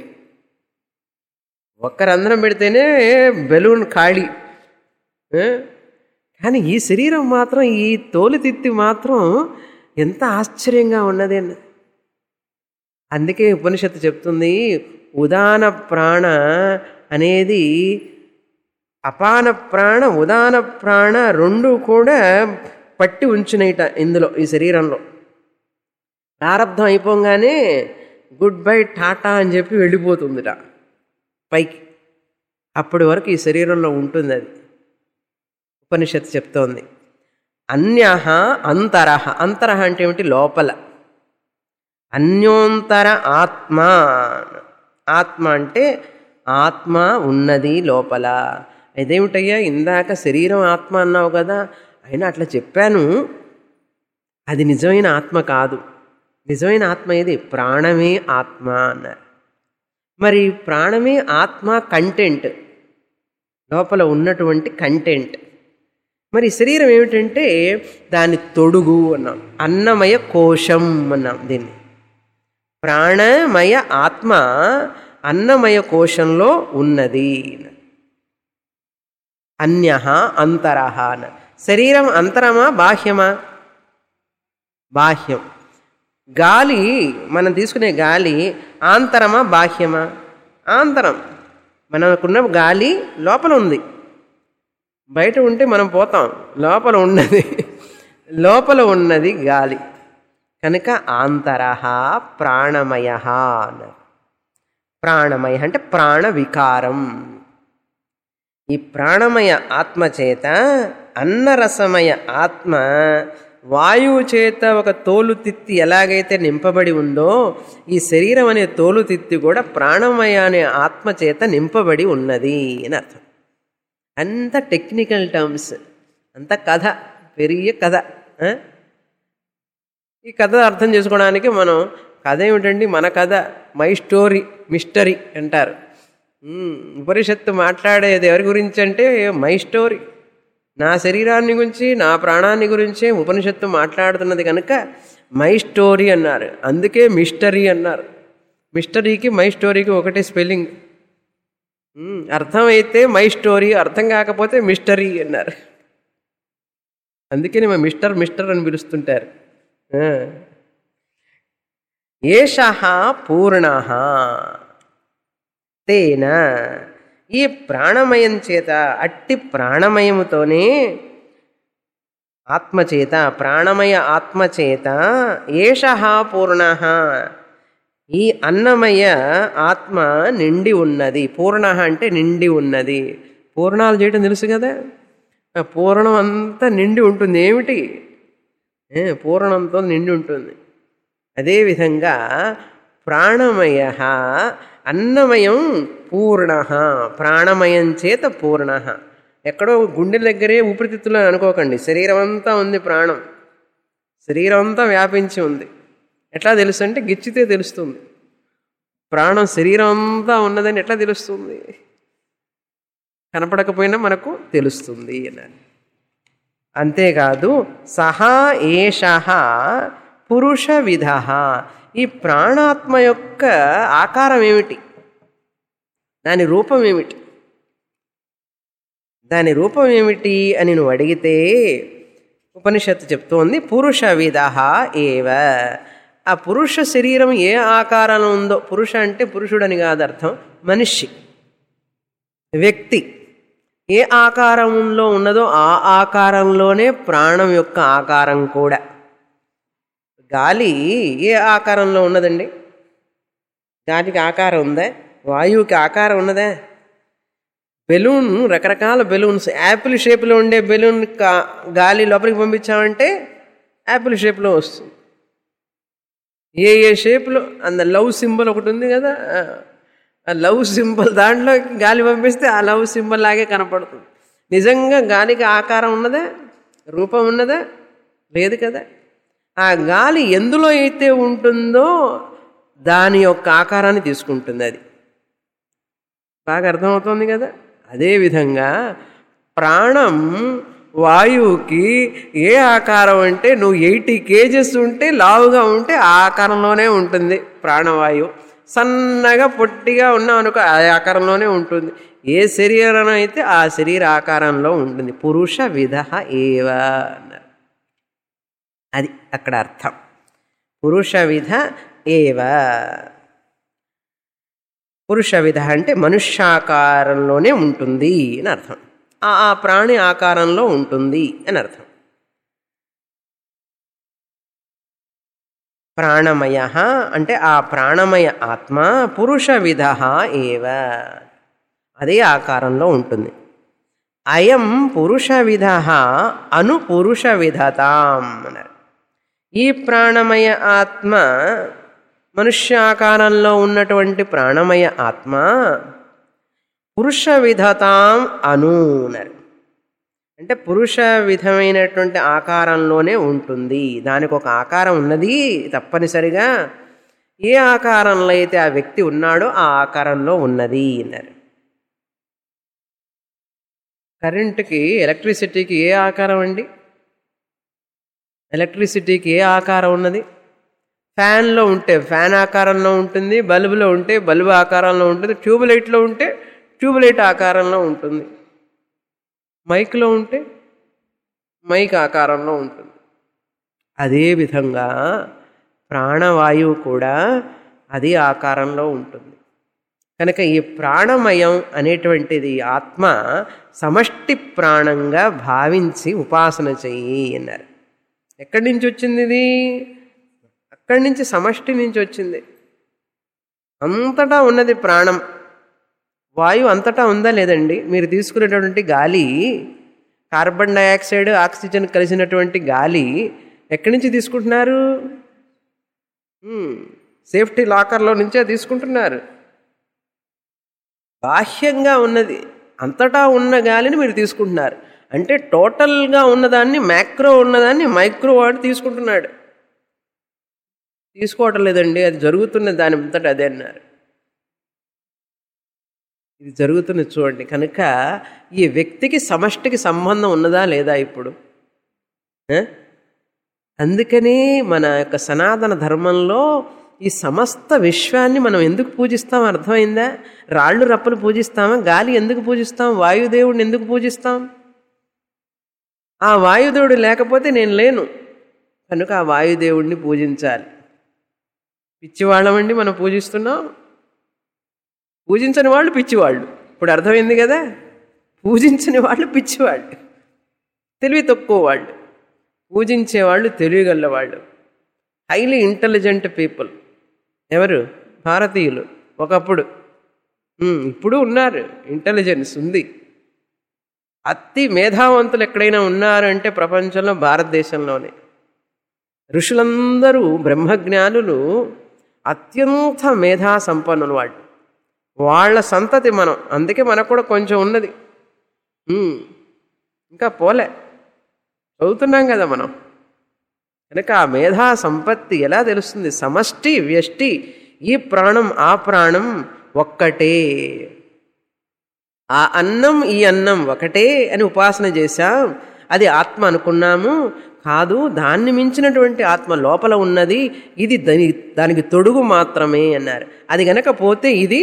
ఒక్క రంధ్రం పెడితేనే బెలూన్ ఖాళీ ఆ? కానీ ఈ శరీరం మాత్రం ఈ తోలుతిత్తి మాత్రం ఎంత ఆశ్చర్యంగా ఉన్నది అన్న అందుకే ఉపనిషత్తు చెప్తుంది ఉదాన ప్రాణ అనేది అపాన ప్రాణ ఉదాన ప్రాణ రెండు కూడా పట్టి ఉంచునైట ఇందులో ఈ శరీరంలో ప్రారంధం అయిపోగానే గుడ్ బై టాటా అని చెప్పి వెళ్ళిపోతుందిట పైకి అప్పటి వరకు ఈ శరీరంలో ఉంటుంది అది ఉపనిషత్తు చెప్తోంది అన్య అంతరహ అంతరహ అంటే ఏమిటి లోపల అన్యోంతర ఆత్మ ఆత్మ అంటే ఆత్మ ఉన్నది లోపల ఇదేమిటయ్యా ఇందాక శరీరం ఆత్మ అన్నావు కదా అయినా అట్లా చెప్పాను అది నిజమైన ఆత్మ కాదు నిజమైన ఆత్మ ఏది ప్రాణమే ఆత్మ అన్నారు మరి ప్రాణమే ఆత్మ కంటెంట్ లోపల ఉన్నటువంటి కంటెంట్ మరి శరీరం ఏమిటంటే దాని తొడుగు అన్నాం అన్నమయ కోశం అన్నాం దీన్ని ప్రాణమయ ఆత్మ అన్నమయ కోశంలో ఉన్నది అన్య అంతరహ అన్న శరీరం అంతరమా బాహ్యమా బాహ్యం గాలి మనం తీసుకునే గాలి ఆంతరమా బాహ్యమా ఆంతరం మనకున్న గాలి లోపల ఉంది బయట ఉంటే మనం పోతాం లోపల ఉన్నది లోపల ఉన్నది గాలి కనుక ఆంతరహ ప్రాణమయ అన్నారు ప్రాణమయ అంటే ప్రాణ వికారం ఈ ప్రాణమయ ఆత్మ చేత అన్నరసమయ ఆత్మ వాయువు చేత ఒక తోలు తిత్తి ఎలాగైతే నింపబడి ఉందో ఈ శరీరం అనే తోలు తిత్తి కూడా ప్రాణమయ అనే ఆత్మ చేత నింపబడి ఉన్నది అని అర్థం అంత టెక్నికల్ టర్మ్స్ అంత కథ పెరిగే కథ ఆ? ఈ కథ అర్థం చేసుకోవడానికి మనం కథ ఏమిటండి మన కథ మై స్టోరీ మిస్టరీ అంటారు ఉమ్, ఉపనిషత్తు మాట్లాడేది ఎవరి గురించి అంటే మై స్టోరీ నా శరీరాన్ని గురించి నా ప్రాణాన్ని గురించి ఉపనిషత్తు మాట్లాడుతున్నది కనుక మై స్టోరీ అన్నారు అందుకే మిస్టరీ అన్నారు మిస్టరీకి మై స్టోరీకి ఒకటే స్పెల్లింగ్ ఉమ్, అర్థమైతే మై స్టోరీ అర్థం కాకపోతే మిస్టరీ అన్నారు అందుకని మా మిస్టర్ మిస్టర్ అని పిలుస్తుంటారు ఏష పూర్ణ తేన ఈ ప్రాణమయం చేత అట్టి ప్రాణమయముతోనే ఆత్మచేత ప్రాణమయ ఆత్మచేత ఏష పూర్ణ ఈ అన్నమయ ఆత్మ నిండి ఉన్నది పూర్ణ అంటే నిండి ఉన్నది పూర్ణాలు చేయటం తెలుసు కదా ఆ పూర్ణం అంతా నిండి ఉంటుంది ఏమిటి ఏ, పూర్ణంతో నిండి ఉంటుంది అదేవిధంగా ప్రాణమయ అన్నమయం పూర్ణ ప్రాణమయం చేత పూర్ణ ఎక్కడో గుండె దగ్గరే ఊపిరితిత్తులు అని అనుకోకండి శరీరం అంతా ఉంది ప్రాణం శరీరం అంతా వ్యాపించి ఉంది ఎట్లా తెలుసు అంటే గిచ్చితే తెలుస్తుంది ప్రాణం శరీరం అంతా ఉన్నదని ఎట్లా తెలుస్తుంది కనపడకపోయినా మనకు తెలుస్తుంది అన్నారు అంతేకాదు సహా ఏష పురుష విధ ఈ ప్రాణాత్మ యొక్క ఆకారం ఏమిటి దాని రూపం ఏమిటి దాని రూపం ఏమిటి అని నువ్వు అడిగితే ఉపనిషత్తు చెప్తోంది పురుష విధ ఏవ ఆ పురుష శరీరం ఏ ఆకారంలో ఉందో పురుష అంటే పురుషుడని కాదు అర్థం మనిషి వ్యక్తి ఏ ఆకారంలో ఉన్నదో ఆ ఆకారంలోనే ప్రాణం యొక్క ఆకారం కూడా గాలి ఏ ఆకారంలో ఉన్నదండి గాలికి ఆకారం ఉందా వాయువుకి ఆకారం ఉన్నదా బెలూన్ రకరకాల బెలూన్స్ యాపిల్ షేప్లో ఉండే బెలూన్ కా- గాలి లోపలికి పంపించామంటే యాపిల్ షేప్లో వస్తుంది ఏ ఏ షేప్లో అంద లవ్ సింబల్ ఒకటి ఉంది కదా ఆ లవ్ సింబల్ దాంట్లో గాలి పంపిస్తే ఆ లవ్ సింబల్ లాగే కనపడుతుంది నిజంగా గాలికి ఆకారం ఉన్నదా రూపం ఉన్నదా లేదు కదా ఆ గాలి ఎందులో అయితే ఉంటుందో దాని యొక్క ఆకారాన్ని తీసుకుంటుంది అది బాగా అర్థమవుతుంది కదా అదేవిధంగా ప్రాణం వాయువుకి ఏ ఆకారం అంటే నువ్వు ఎయిటీ కేజెస్ ఉంటే లావుగా ఉంటే ఆ ఆకారంలోనే ఉంటుంది ప్రాణవాయువు సన్నగా పొట్టిగా ఉన్నావు అనుకో ఆ ఆకారంలోనే ఉంటుంది ఏ శరీరం అయితే ఆ శరీర ఆకారంలో ఉంటుంది పురుష విధ ఏవ అన్నారు అది అక్కడ అర్థం పురుష విధ ఏవ పురుష విధ అంటే మనుష్యాకారంలోనే ఉంటుంది అని అర్థం ఆ ఆ ప్రాణి ఆకారంలో ఉంటుంది అని అర్థం ప్రాణమయ అంటే ఆ ప్రాణమయ ఆత్మ పురుష విధ ఏవ అదే ఆకారంలో ఉంటుంది అయం పురుష విధ అను పురుష విధతాం అన్నారు ఈ ప్రాణమయ ఆత్మ మనుష్యాకారంలో ఉన్నటువంటి ప్రాణమయ ఆత్మ పురుష విధతాం అను అన్నారు అంటే పురుష విధమైనటువంటి ఆకారంలోనే ఉంటుంది దానికి ఒక ఆకారం ఉన్నది తప్పనిసరిగా ఏ ఆకారంలో అయితే ఆ వ్యక్తి ఉన్నాడో ఆ ఆకారంలో ఉన్నది అన్నారు కరెంటుకి ఎలక్ట్రిసిటీకి ఏ ఆకారం అండి ఎలక్ట్రిసిటీకి ఏ ఆకారం ఉన్నది ఫ్యాన్లో ఉంటే ఫ్యాన్ ఆకారంలో ఉంటుంది బల్బులో ఉంటే బల్బు ఆకారంలో ఉంటుంది ట్యూబ్ లైట్లో ఉంటే ట్యూబ్ లైట్ ఆకారంలో ఉంటుంది మైక్లో ఉంటే మైక్ ఆకారంలో ఉంటుంది అదేవిధంగా ప్రాణవాయువు కూడా అదే ఆకారంలో ఉంటుంది కనుక ఈ ప్రాణమయం అనేటువంటిది ఆత్మ సమష్టి ప్రాణంగా భావించి ఉపాసన చెయ్యి అన్నారు ఎక్కడి నుంచి వచ్చింది ఇది అక్కడి నుంచి సమష్టి నుంచి వచ్చింది అంతటా ఉన్నది ప్రాణం వాయువు అంతటా ఉందా లేదండి మీరు తీసుకునేటటువంటి గాలి కార్బన్ డయాక్సైడ్ ఆక్సిజన్ కలిసినటువంటి గాలి ఎక్కడి నుంచి తీసుకుంటున్నారు మ్మ్. సేఫ్టీ లాకర్లో నుంచే తీసుకుంటున్నారు బాహ్యంగా ఉన్నది అంతటా ఉన్న గాలిని మీరు తీసుకుంటున్నారు అంటే టోటల్గా ఉన్నదాన్ని మ్యాక్రో ఉన్నదాన్ని మైక్రో వాడు తీసుకుంటున్నాడు తీసుకోవటం లేదండి అది జరుగుతున్న దాని అంతటా అదే అన్నారు ఇది జరుగుతున్నది చూడండి కనుక ఈ వ్యక్తికి సమష్టికి సంబంధం ఉన్నదా లేదా ఇప్పుడు ఆ? అందుకని మన యొక్క సనాతన ధర్మంలో ఈ సమస్త విశ్వాన్ని మనం ఎందుకు పూజిస్తాం అర్థమైందా రాళ్ళు రప్పలు పూజిస్తామా గాలి ఎందుకు పూజిస్తాం వాయుదేవుడిని ఎందుకు పూజిస్తాం ఆ వాయుదేవుడు లేకపోతే నేను లేను కనుక ఆ వాయుదేవుడిని పూజించాలి పిచ్చివాళ్ళమండి మనం పూజిస్తున్నాం పూజించని వాళ్ళు పిచ్చివాళ్ళు ఇప్పుడు అర్థమైంది కదా పూజించని వాళ్ళు పిచ్చివాళ్ళు తెలివి తక్కువ వాళ్ళు పూజించేవాళ్ళు తెలివిగల వాళ్ళు హైలీ ఇంటెలిజెంట్ పీపుల్ ఎవరు భారతీయులు ఒకప్పుడు ఉమ్, ఇప్పుడు ఉన్నారు ఇంటెలిజెన్స్ ఉంది అతి మేధావంతులు ఎక్కడైనా ఉన్నారు అంటే ప్రపంచంలో భారతదేశంలోనే ఋషులందరూ బ్రహ్మజ్ఞానులు అత్యంత మేధా సంపన్నులు వాళ్ళు వాళ్ళ సంతతి మనం అందుకే మనకు కూడా కొంచెం ఉన్నది ఉమ్, ఇంకా పోలే చదువుతున్నాం కదా మనం కనుక ఆ మేధా సంపత్తి ఎలా తెలుస్తుంది సమష్టి వ్యష్టి ఈ ప్రాణం ఆ ప్రాణం ఒక్కటే ఆ అన్నం ఈ అన్నం ఒకటే అని ఉపాసన చేశాం అది ఆత్మ అనుకున్నాము కాదు దాన్ని మించినటువంటి ఆత్మ లోపల ఉన్నది ఇది దాని దానికి తొడుగు మాత్రమే అన్నారు అది గనక పోతే ఇది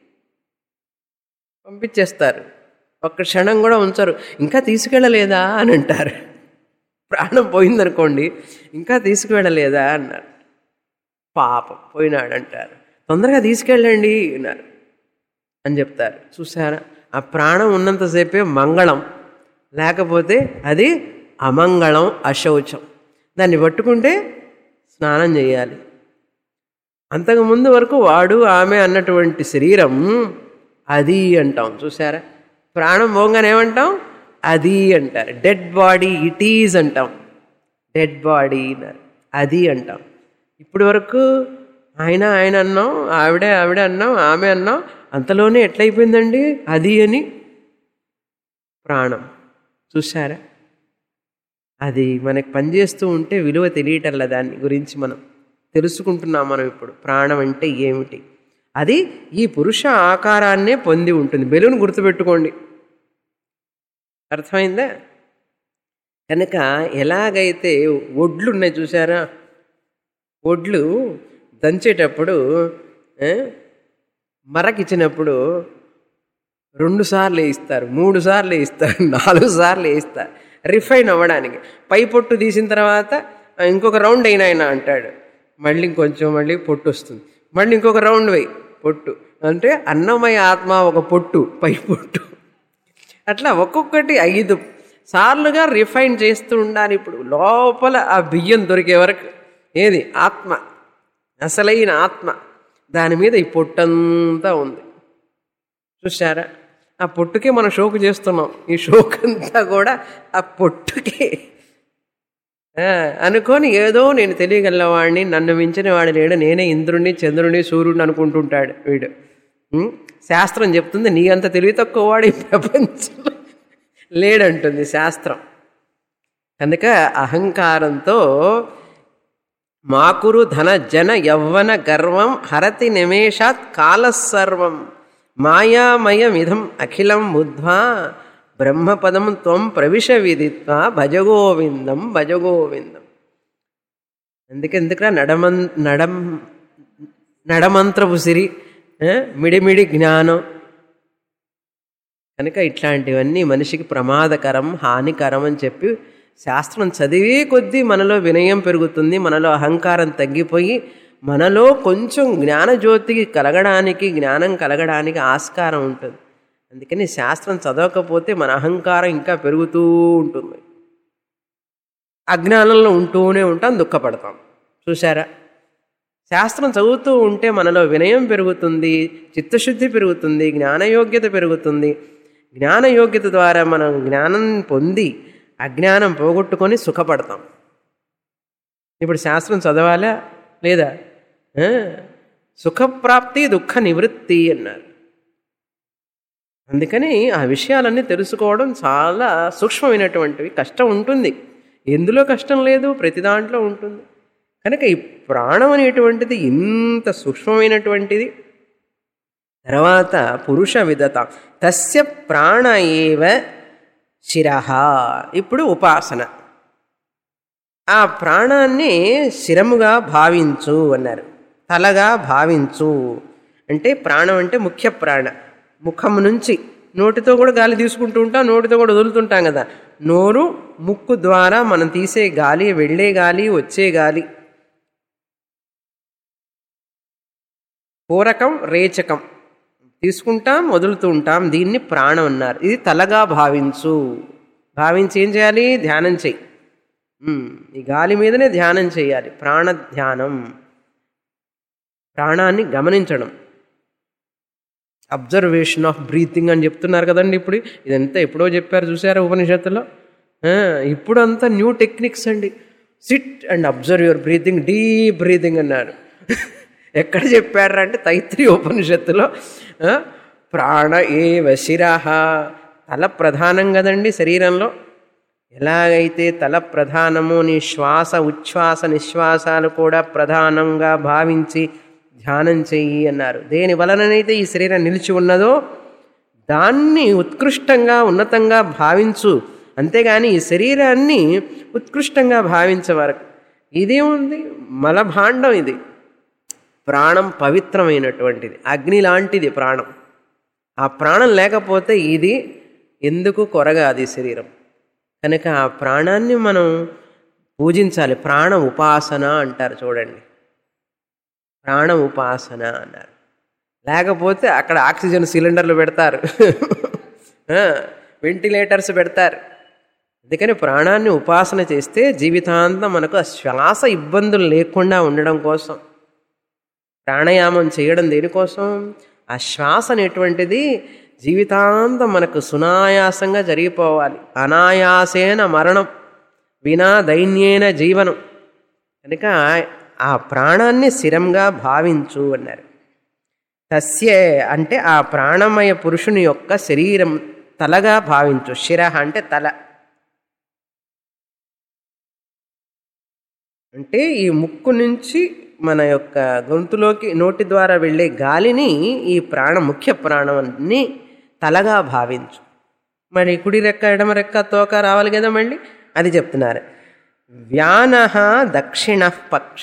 పంపించేస్తారు ఒక్క క్షణం కూడా ఉంచరు ఇంకా తీసుకెళ్ళలేదా అని అంటారు ప్రాణం పోయిందనుకోండి ఇంకా తీసుకువెళ్ళలేదా అన్నారు పాపం పోయినాడు అంటారు తొందరగా తీసుకెళ్ళండి అన్నారు అని చెప్తారు చూసారా ఆ ప్రాణం ఉన్నంతసేపే మంగళం లేకపోతే అది అమంగళం అశౌచం దాన్ని పట్టుకుంటే స్నానం చేయాలి అంతకుముందు వరకు వాడు ఆమె అన్నటువంటి శరీరం అది అంటాం చూసారా ప్రాణం పోగానే ఏమంటాం అది అంటారు డెడ్ బాడీ ఇట్ ఈజ్ అంటాం డెడ్ బాడీ అన్నారు అది అంటాం ఇప్పటి వరకు ఆయన ఆయన అన్నాం ఆవిడే ఆవిడ అన్నాం ఆమె అన్నాం అంతలోనే ఎట్లయిపోయిందండి అది అని ప్రాణం చూసారా అది మనకి పనిచేస్తూ ఉంటే విలువ తెలియటంలా దాని గురించి మనం తెలుసుకుంటున్నాం మనం ఇప్పుడు ప్రాణం అంటే ఏమిటి అది ఈ పురుష ఆకారాన్నే పొంది ఉంటుంది బెలూన్ గుర్తుపెట్టుకోండి అర్థమైందా కనుక ఎలాగైతే ఒడ్లు ఉన్నాయి చూసారా ఒడ్లు దంచేటప్పుడు ఆ, మరకిచ్చినప్పుడు రెండు సార్లు వేయిస్తారు మూడు సార్లు వేయిస్తారు నాలుగు సార్లు వేయిస్తారు రిఫైన్ అవ్వడానికి పై పొట్టు తీసిన తర్వాత "ఆ, ఇంకొక రౌండ్ అయినా ఆయన అంటాడు మళ్ళీ ఇంకొంచెం మళ్ళీ పొట్టు వస్తుంది మళ్ళీ ఇంకొక రౌండ్ వేయి పొట్టు అంటే అన్నమయ ఆత్మ ఒక పొట్టు పై పొట్టు అట్లా ఒక్కొక్కటి ఐదు సార్లుగా రిఫైన్ చేస్తూ ఉండాలి ఇప్పుడు లోపల ఆ బియ్యం దొరికే వరకు ఏది ఆత్మ అసలైన ఆత్మ దాని మీద ఈ పొట్టంతా ఉంది చూసారా ఆ పొట్టుకే మనం షోకు చేస్తున్నాం ఈ షోక్ అంతా కూడా ఆ పొట్టుకే ఆ, అనుకొని ఏదో నేను తెలియగలవాడిని నన్ను మించిన వాడు లేడు నేనే ఇంద్రుడిని చంద్రుడిని సూర్యుడిని అనుకుంటుంటాడు వీడు ఉం? శాస్త్రం చెప్తుంది నీ అంత తెలివి తక్కువ వాడు ఈ ప్రపంచంలో లేడంటుంది శాస్త్రం కనుక అహంకారంతో మాకురు ధన జన యవ్వన గర్వం హరతి నిమేషాత్ కాలసర్వం మాయామయమిదం అఖిలం బుద్ధ్వా బ్రహ్మపదం త్వం ప్రవిశ విదిత్వా భజగోవిందం భజగోవిందం అందుకే ఎందుకురా నడమం నడం నడమంత్రపు సిరి ఆ, మిడిమిడి జ్ఞానం కనుక ఇట్లాంటివన్నీ మనిషికి ప్రమాదకరం హానికరం అని చెప్పి శాస్త్రం చదివే కొద్దీ మనలో వినయం పెరుగుతుంది మనలో అహంకారం తగ్గిపోయి మనలో కొంచెం జ్ఞానజ్యోతికి కలగడానికి జ్ఞానం కలగడానికి ఆస్కారం ఉంటుంది అందుకని శాస్త్రం చదవకపోతే మన అహంకారం ఇంకా పెరుగుతూ ఉంటుంది అజ్ఞానంలో ఉంటూనే ఉంటాం దుఃఖపడతాం చూసారా శాస్త్రం చదువుతూ ఉంటే మనలో వినయం పెరుగుతుంది చిత్తశుద్ధి పెరుగుతుంది జ్ఞానయోగ్యత పెరుగుతుంది జ్ఞానయోగ్యత ద్వారా మనం జ్ఞానం పొంది అజ్ఞానం పోగొట్టుకొని సుఖపడతాం ఇప్పుడు శాస్త్రం చదవాలా లేదా ఆ? సుఖప్రాప్తి దుఃఖ నివృత్తి అన్నారు అందుకని ఆ విషయాలన్నీ తెలుసుకోవడం చాలా సూక్ష్మమైనటువంటివి కష్టం ఉంటుంది ఎందులో కష్టం లేదు ప్రతి దాంట్లో ఉంటుంది కనుక ఈ ప్రాణం అనేటువంటిది ఇంత సూక్ష్మమైనటువంటిది తర్వాత పురుష విదత తస్య ప్రాణ ఏవ శిరహ ఇప్పుడు ఉపాసన ఆ ప్రాణాన్ని శిరముగా భావించు అన్నారు తలగా భావించు అంటే ప్రాణం అంటే ముఖ్య ప్రాణ ముఖం నుంచి నోటితో కూడా గాలి తీసుకుంటూ ఉంటాం నోటితో కూడా వదులుతుంటాం కదా నోరు ముక్కు ద్వారా మనం తీసే గాలి వెళ్ళే గాలి వచ్చే గాలి పూరకం రేచకం తీసుకుంటాం వదులుతూ ఉంటాం దీన్ని ప్రాణం అన్నారు ఇది తలగా భావించు భావించి ఏం చేయాలి ధ్యానం చెయ్యి ఉమ్, ఈ గాలి మీదనే ధ్యానం చేయాలి ప్రాణ ధ్యానం ప్రాణాన్ని గమనించడం అబ్జర్వేషన్ ఆఫ్ బ్రీతింగ్ అని చెప్తున్నారు కదండి ఇప్పుడు ఇదంతా ఎప్పుడో చెప్పారు చూసారా ఉపనిషత్తులో ఆ, ఇప్పుడు అంతా న్యూ టెక్నిక్స్ అండి sit and observe your breathing deep breathing అన్నారు ఎక్కడ చెప్పారు అంటే తైత్రి ఉపనిషత్తులో ఆ, ప్రాణ ఏ వశిరహ తల ప్రధానం కదండి శరీరంలో ఎలాగైతే తల ప్రధానము నీ శ్వాస ఉచ్ఛ్వాస నిశ్వాసాలు కూడా ప్రధానంగా భావించి ధ్యానం చెయ్యి అన్నారు దేని వలననైతే ఈ శరీరం నిలిచి ఉన్నదో దాన్ని ఉత్కృష్టంగా ఉన్నతంగా భావించు అంతేగాని ఈ శరీరాన్ని ఉత్కృష్టంగా భావించవరకు ఇదేముంది మలభాండం ఇది ప్రాణం పవిత్రమైనటువంటిది అగ్ని లాంటిది ప్రాణం ఆ ప్రాణం లేకపోతే ఇది ఎందుకు కొరగాది శరీరం కనుక ఆ ప్రాణాన్ని మనం పూజించాలి ప్రాణ ఉపాసన అంటారు చూడండి ప్రాణ ఉపాసన అన్నారు లేకపోతే అక్కడ ఆక్సిజన్ సిలిండర్లు పెడతారు ఆ, వెంటిలేటర్స్ పెడతారు అందుకని ప్రాణాన్ని ఉపాసన చేస్తే జీవితాంతం మనకు ఆ శ్వాస ఇబ్బందులు లేకుండా ఉండడం కోసం ప్రాణాయామం చేయడం దేనికోసం ఆ శ్వాస అనేటువంటిది జీవితాంతం మనకు సునాయాసంగా జరిగిపోవాలి అనాయాసేన మరణం వినా దైన్యేన జీవనం కనుక ఆ ప్రాణాన్ని స్థిరంగా భావించు అన్నారు తస్యే అంటే ఆ ప్రాణమయ పురుషుని యొక్క శరీరం తలగా భావించు శిర అంటే తల అంటే ఈ ముక్కు నుంచి మన యొక్క గొంతులోకి నోటి ద్వారా వెళ్ళే గాలిని ఈ ప్రాణం ముఖ్య ప్రాణాన్ని తలగా భావించు మరి కుడి రెక్క ఎడమ రెక్క తోక రావాలి కదా మళ్ళీ అది చెప్తున్నారు వ్యాన దక్షిణ పక్ష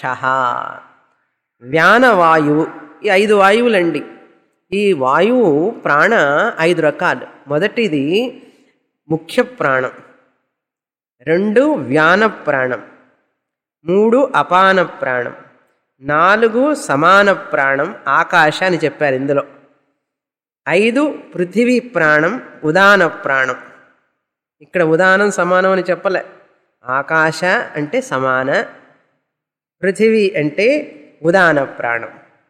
వ్యానవాయువు ఈ ఐదు వాయువులండి ఈ వాయువు ప్రాణ ఐదు రకాలు మొదటిది ముఖ్య ప్రాణం రెండు వ్యాన ప్రాణం మూడు అపాన ప్రాణం నాలుగు సమాన ప్రాణం ఆకాశ అని చెప్పారు ఇందులో ఐదు పృథివీ ప్రాణం ఉదాన ప్రాణం ఇక్కడ ఉదానం సమానం అని చెప్పలే ఆకాశ అంటే సమాన పృథివీ అంటే ఉదాన ప్రాణం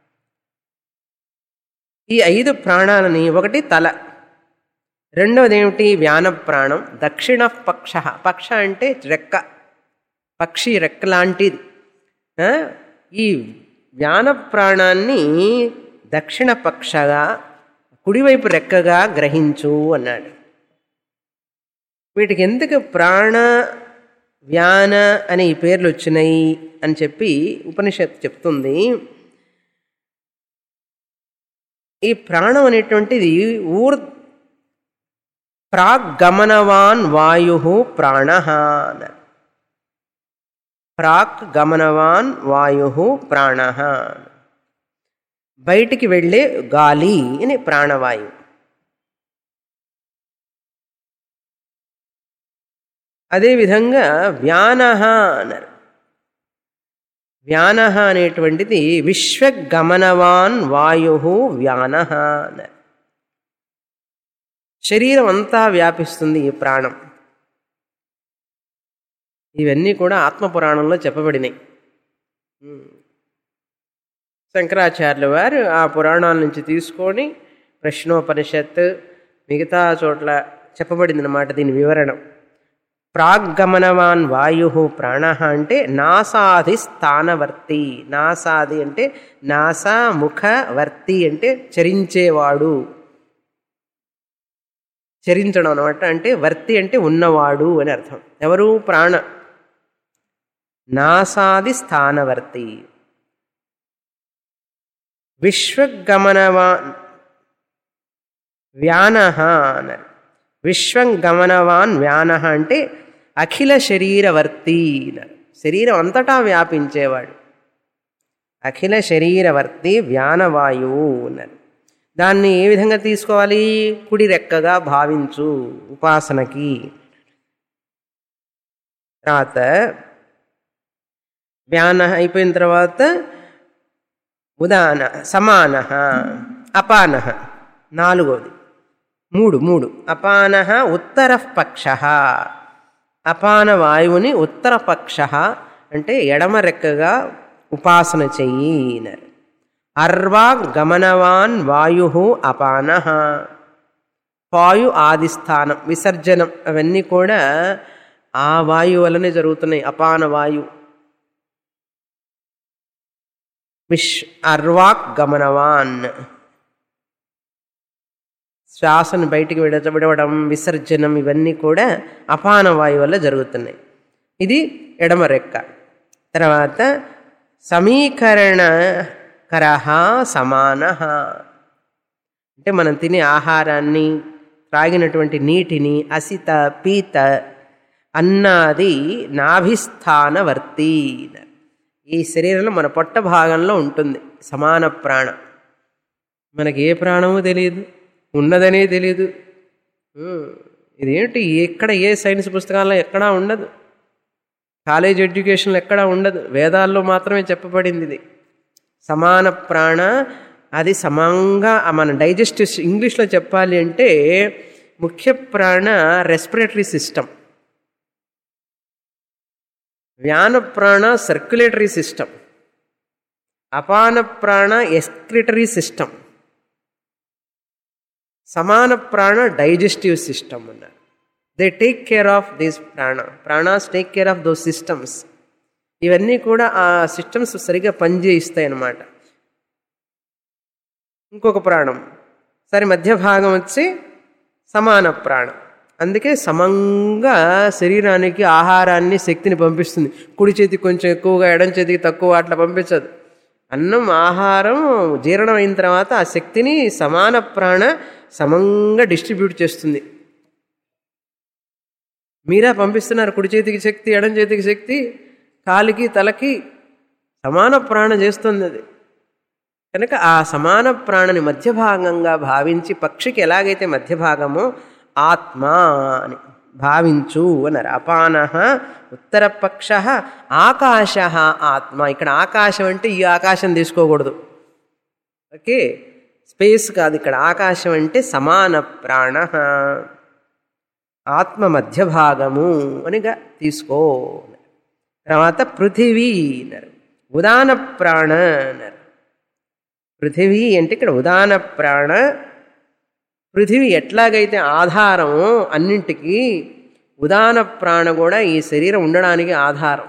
ఈ ఐదు ప్రాణాలని ఒకటి తల రెండవది ఏమిటి వ్యాన ప్రాణం దక్షిణ పక్ష పక్ష అంటే రెక్క పక్షి రెక్క లాంటిది ఆ, ఈ వ్యాన ప్రాణాన్ని దక్షిణ పక్షగా కుడివైపు రెక్కగా గ్రహించు అన్నాడు వీటికి ఎందుకు ప్రాణ వ్యాన అనే ఈ పేర్లు వచ్చినాయి అని చెప్పి ఉపనిషత్తు చెప్తుంది ఈ ప్రాణం అనేటువంటిది ఊర్ ప్రాగ్గమనవాన్ వాయు ప్రాణ అన్నారు ప్రాక్ గమనవాన్ వాయు ప్రాణ బయటికి వెళ్ళే గాలి అని ప్రాణవాయువు అదేవిధంగా వ్యాన అన్నారు వ్యాన అనేటువంటిది విశ్వగమనవాన్ వాయు వ్యాన అన్నారు శరీరం అంతా వ్యాపిస్తుంది ఈ ప్రాణం ఇవన్నీ కూడా ఆత్మపురాణంలో చెప్పబడినాయి ఉమ్. శంకరాచార్యుల వారు ఆ పురాణాల నుంచి తీసుకొని ప్రశ్నోపనిషత్ మిగతా చోట్ల చెప్పబడింది అన్నమాట దీని వివరణ ప్రాగ్గమనవాన్ వాయు ప్రాణ అంటే నాసాది స్థానవర్తి నాసాది అంటే నాసా ముఖ వర్తి అంటే చరించేవాడు చరించడం అనమాట అంటే వర్తి అంటే ఉన్నవాడు అని అర్థం ఎవరు ప్రాణ నాసాది స్థానవర్తి విశ్వగమనవాన్ వ్యాన అన్నారు విశ్వం గమనవాన్ వ్యాన అంటే అఖిల శరీరవర్తి అన్నారు శరీరం అంతటా వ్యాపించేవాడు అఖిల శరీరవర్తి వ్యానవాయువు అన్నారు దాన్ని ఏ విధంగా తీసుకోవాలి కుడి రెక్కగా భావించు ఉపాసనకి తర్వాత వ్యాన అయిపోయిన తర్వాత ఉదాన సమాన అపాన నాలుగోది మూడు మూడు అపాన ఉత్తర పక్ష అపాన వాయువుని ఉత్తర పక్ష అంటే ఎడమ రెక్కగా ఉపాసన చెయ్యి అన్నారు అర్వా గమనవాన్ వాయు అపాన వాయు ఆదిస్థానం విసర్జనం అవన్నీ కూడా ఆ వాయువు వల్లనే జరుగుతున్నాయి అపాన వాయువు విష్ అర్వాక్ గమనవాన్ శ్వాసను బయటికి విడ విడవడం విసర్జనం ఇవన్నీ కూడా అపాన వాయువు వల్ల జరుగుతున్నాయి ఇది ఎడమ రెక్క తర్వాత సమీకరణ కరహ సమాన అంటే మనం తినే ఆహారాన్ని త్రాగినటువంటి నీటిని అసిత పీత అన్నాది నాభిస్థానవర్తి ఈ శరీరంలో మన పొట్ట భాగంలో ఉంటుంది సమాన ప్రాణం మనకి ఏ ప్రాణమో తెలియదు ఉన్నదనే తెలియదు ఉమ్, ఇదేంటి ఎక్కడ ఏ సైన్స్ పుస్తకాల్లో ఎక్కడా ఉండదు కాలేజ్ ఎడ్యుకేషన్లో ఎక్కడా ఉండదు వేదాల్లో మాత్రమే చెప్పబడింది ఇది సమాన ప్రాణ అది సమంగా మన డైజెస్టివ్ ఇంగ్లీష్లో చెప్పాలి అంటే ముఖ్య ప్రాణ రెస్పిరేటరీ సిస్టమ్ వ్యాన ప్రాణ సర్క్యులేటరీ సిస్టమ్ అపాన ప్రాణ ఎక్స్క్రిటరీ సిస్టమ్ సమాన ప్రాణ డైజెస్టివ్ సిస్టమ్ అన్నారు they take care of these ప్రాణ ప్రాణాస్ take care of those systems ఇవన్నీ కూడా ఆ సిస్టమ్స్ సరిగా పనిచేయిస్తాయి అన్నమాట ఇంకొక ప్రాణం సరే మధ్య భాగం వచ్చి సమాన ప్రాణం అందుకే సమంగా శరీరానికి ఆహారాన్ని శక్తిని పంపిస్తుంది కుడి చేతికి కొంచెం ఎక్కువగా ఎడం చేతికి తక్కువ అట్లా పంపించదు అన్నం ఆహారం జీర్ణం అయిన తర్వాత ఆ శక్తిని సమాన ప్రాణ సమంగా డిస్ట్రిబ్యూట్ చేస్తుంది మీరా పంపిస్తున్నారు కుడి చేతికి శక్తి ఎడం చేతికి శక్తి కాలికి తలకి సమాన ప్రాణ చేస్తుంది అది కనుక ఆ సమాన ప్రాణని మధ్య భాగంగా భావించి పక్షికి ఎలాగైతే మధ్య భాగమో ఆత్మ అని భావించు అన్నారు అపాన ఉత్తర పక్ష ఆకాశ ఆత్మ ఇక్కడ ఆకాశం అంటే ఈ ఆకాశం తీసుకోకూడదు ఓకే స్పేస్ కాదు ఇక్కడ ఆకాశం అంటే సమాన ప్రాణ ఆత్మ మధ్య భాగము అనిగా తీసుకో తర్వాత పృథివీ అన్నారు ఉదాన ప్రాణ అన్నారు పృథివీ అంటే ఇక్కడ ఉదాన ప్రాణ పృథివీ ఎట్లాగైతే ఆధారమో అన్నింటికి ఉదాన ప్రాణ కూడా ఈ శరీరం ఉండడానికి ఆధారం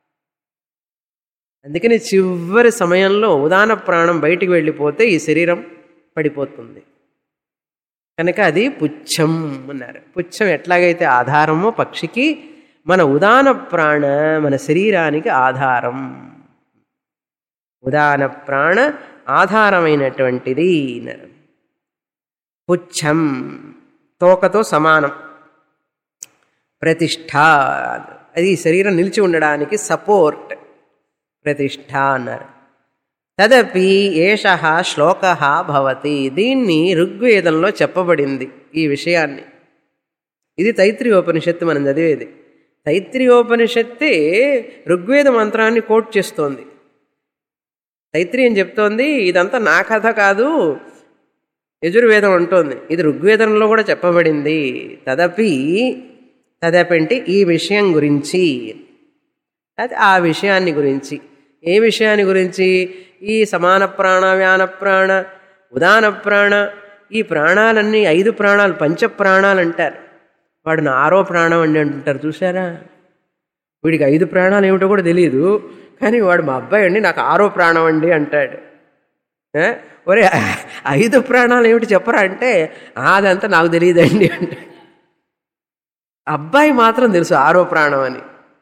అందుకని చివరి సమయంలో ఉదాన ప్రాణం బయటికి వెళ్ళిపోతే ఈ శరీరం పడిపోతుంది కనుక అది పుచ్చం అన్నారు పుచ్చం ఎట్లాగైతే ఆధారమో పక్షికి మన ఉదాన ప్రాణ మన శరీరానికి ఆధారం ఉదాన ప్రాణ ఆధారమైనటువంటిది అన్నారు పుచ్చం తోకతో సమానం ప్రతిష్ట అది శరీరం నిలిచి ఉండడానికి సపోర్ట్ ప్రతిష్ట అన్నారు తదపి ఏష శ్లోక భవతి దీన్ని ఋగ్వేదంలో చెప్పబడింది ఈ విషయాన్ని ఇది తైత్రీయోపనిషత్తు మనం చదివేది తైత్రీయోపనిషత్తే ఋగ్వేద మంత్రాన్ని కోట్ చేస్తోంది తైత్రీయం చెప్తోంది ఇదంతా నా కథ కాదు యజుర్వేదం అంటోంది ఇది ఋగ్వేదంలో కూడా చెప్పబడింది తదపి తదపి అంటే ఈ విషయం గురించి అది ఆ విషయాన్ని గురించి ఏ విషయాన్ని గురించి ఈ సమాన ప్రాణ వ్యాన ప్రాణ ఉదాన ప్రాణ ఈ ప్రాణాలన్నీ ఐదు ప్రాణాలు పంచ ప్రాణాలు అంటారు వాడిని ఆరో ప్రాణం అండి అంటుంటారు చూసారా వీడికి ఐదు ప్రాణాలు ఏమిటో కూడా తెలియదు కానీ వాడు మా అబ్బాయి అండి నాకు ఆరో ప్రాణం అండి అంటాడు ఏ? ఒరే ఐదు ప్రాణాలు ఏమిటి చెప్పరా అంటే అదంతా నాకు తెలియదండి అంటే అబ్బాయి మాత్రం తెలుసు ఆరో ప్రాణం అని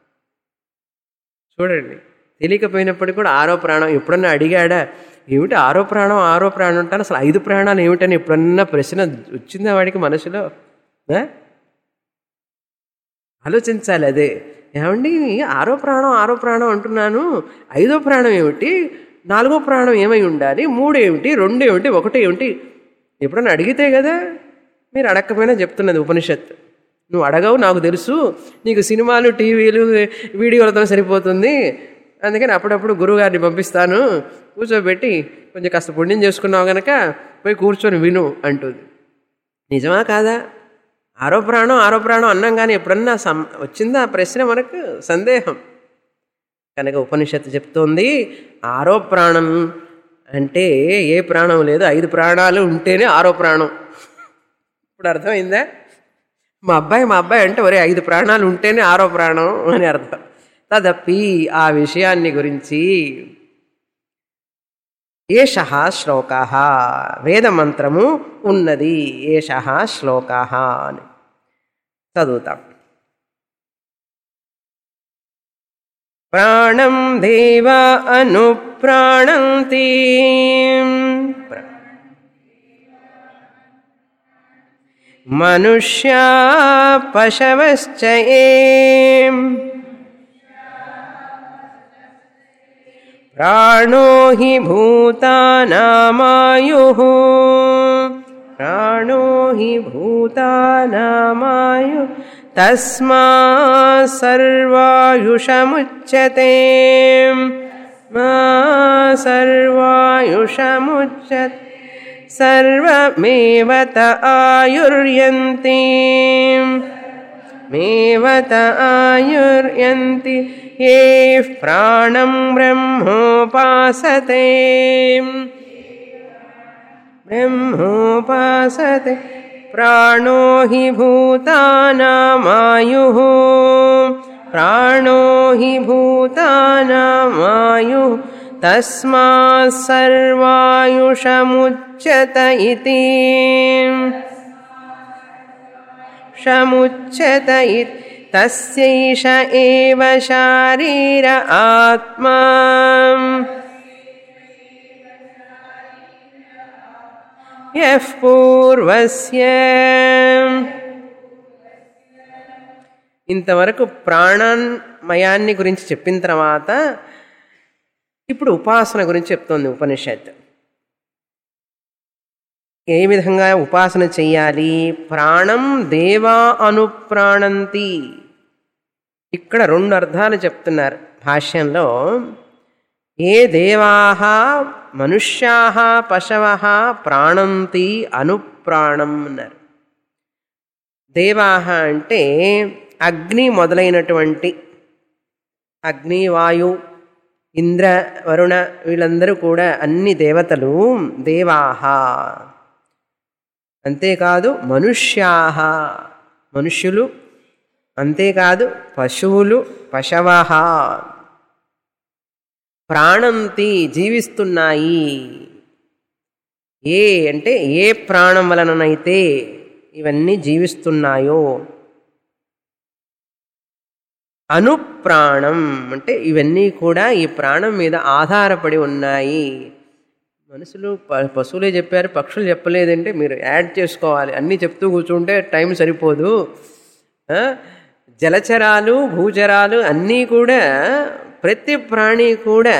చూడండి తెలియకపోయినప్పటికీ కూడా ఆరో ప్రాణం ఎప్పుడన్నా అడిగాడా ఏమిటి ఆరో ప్రాణం ఆరో ప్రాణం అంటాను అసలు ఐదు ప్రాణాలు ఏమిటని ఎప్పుడన్నా ప్రశ్న వచ్చిందా వాడికి మనసులో ఆ? ఆలోచించాలి అదే ఏమండి ఆరో ప్రాణం ఆరో ప్రాణం అంటున్నాను ఐదో ప్రాణం ఏమిటి నాలుగో ప్రాణం ఏమై ఉండాలి మూడు ఏమిటి రెండు ఏమిటి ఒకటి ఏమిటి ఎప్పుడన్నా అడిగితే కదా మీరు అడగకపోయినా చెప్తున్నది ఉపనిషత్తు నువ్వు అడగవు నాకు తెలుసు నీకు సినిమాలు టీవీలు వీడియోలతో సరిపోతుంది అందుకని అప్పుడప్పుడు గురువుగారిని పంపిస్తాను కూర్చోబెట్టి కొంచెం కాస్త పుణ్యం చేసుకున్నావు గనక పోయి కూర్చొని విను అంటుంది నిజమా కాదా ఆరో ప్రాణం ఆరో ప్రాణం అన్నాం కానీ ఎప్పుడన్నా సం వచ్చిందా ఆ ప్రశ్న మనకు సందేహం కనుక ఉపనిషత్తు చెప్తోంది ఆరో ప్రాణం అంటే ఏ ప్రాణం లేదు ఐదు ప్రాణాలు ఉంటేనే ఆరో ప్రాణం ఇప్పుడు అర్థమైందా మా అబ్బాయి మా అబ్బాయి అంటే ఒరే ఐదు ప్రాణాలు ఉంటేనే ఆరో ప్రాణం అని అర్థం తదపి ఆ విషయాన్ని గురించి ఏష శ్లోక వేదమంత్రము ఉన్నది ఏష శ్లోక అని చదువుతాం ప్రాణం దేవ అనుప్రాణంతి మనుష్యా పశవశ్చ ఏం प्राणो हि भूतानामायुः प्राणो हि भूतानामायुः तस्मात् सर्वायुषमुच्यते మా సర్వాయుషముచ్యత్ సర్వమేవత ఆయుర్యంతి మేవత ఆయుర్యంతి ఏ ప్రాణం బ్రహ్మోపాసతే బ్రహ్మోపాసతే ప్రాణో హి భూతానామాయు ప్రాణో హి భూతానామాయు తస్మాత్ సర్వాయుషముచ్యత ఇతి షముచ్యత ఇతి తస్యైష ఏవ శారీర ఆత్మా యః పూర్వస్య ఇంతవరకు ప్రాణాన్మయాన్ని గురించి చెప్పిన తర్వాత ఇప్పుడు ఉపాసన గురించి చెప్తోంది ఉపనిషత్ ఏ విధంగా ఉపాసన చెయ్యాలి ప్రాణం దేవా అనుప్రాణంతి ఇక్కడ రెండు అర్థాలు చెప్తున్నారు భాష్యంలో ఏ దేవా మనుష్యా పశవ ప్రాణంతి అనుప్రాణం అన్నారు దేవాహ అంటే అగ్ని మొదలైనటువంటి అగ్ని వాయు ఇంద్ర వరుణ వీళ్ళందరూ కూడా అన్ని దేవతలు దేవాహ అంతేకాదు మనుష్యాహ మనుష్యులు అంతేకాదు పశువులు పశవహ ప్రాణంతి జీవిస్తున్నాయి ఏ అంటే ఏ ప్రాణం వలననైతే ఇవన్నీ జీవిస్తున్నాయో అనుప్రాణం అంటే ఇవన్నీ కూడా ఈ ప్రాణం మీద ఆధారపడి ఉన్నాయి మనుషులు ప- పశువులే చెప్పారు పక్షులు చెప్పలేదంటే మీరు యాడ్ చేసుకోవాలి అన్నీ చెప్తూ కూర్చుంటే టైం సరిపోదు ఆ? జలచరాలు భూచరాలు అన్నీ కూడా ప్రతి ప్రాణి కూడా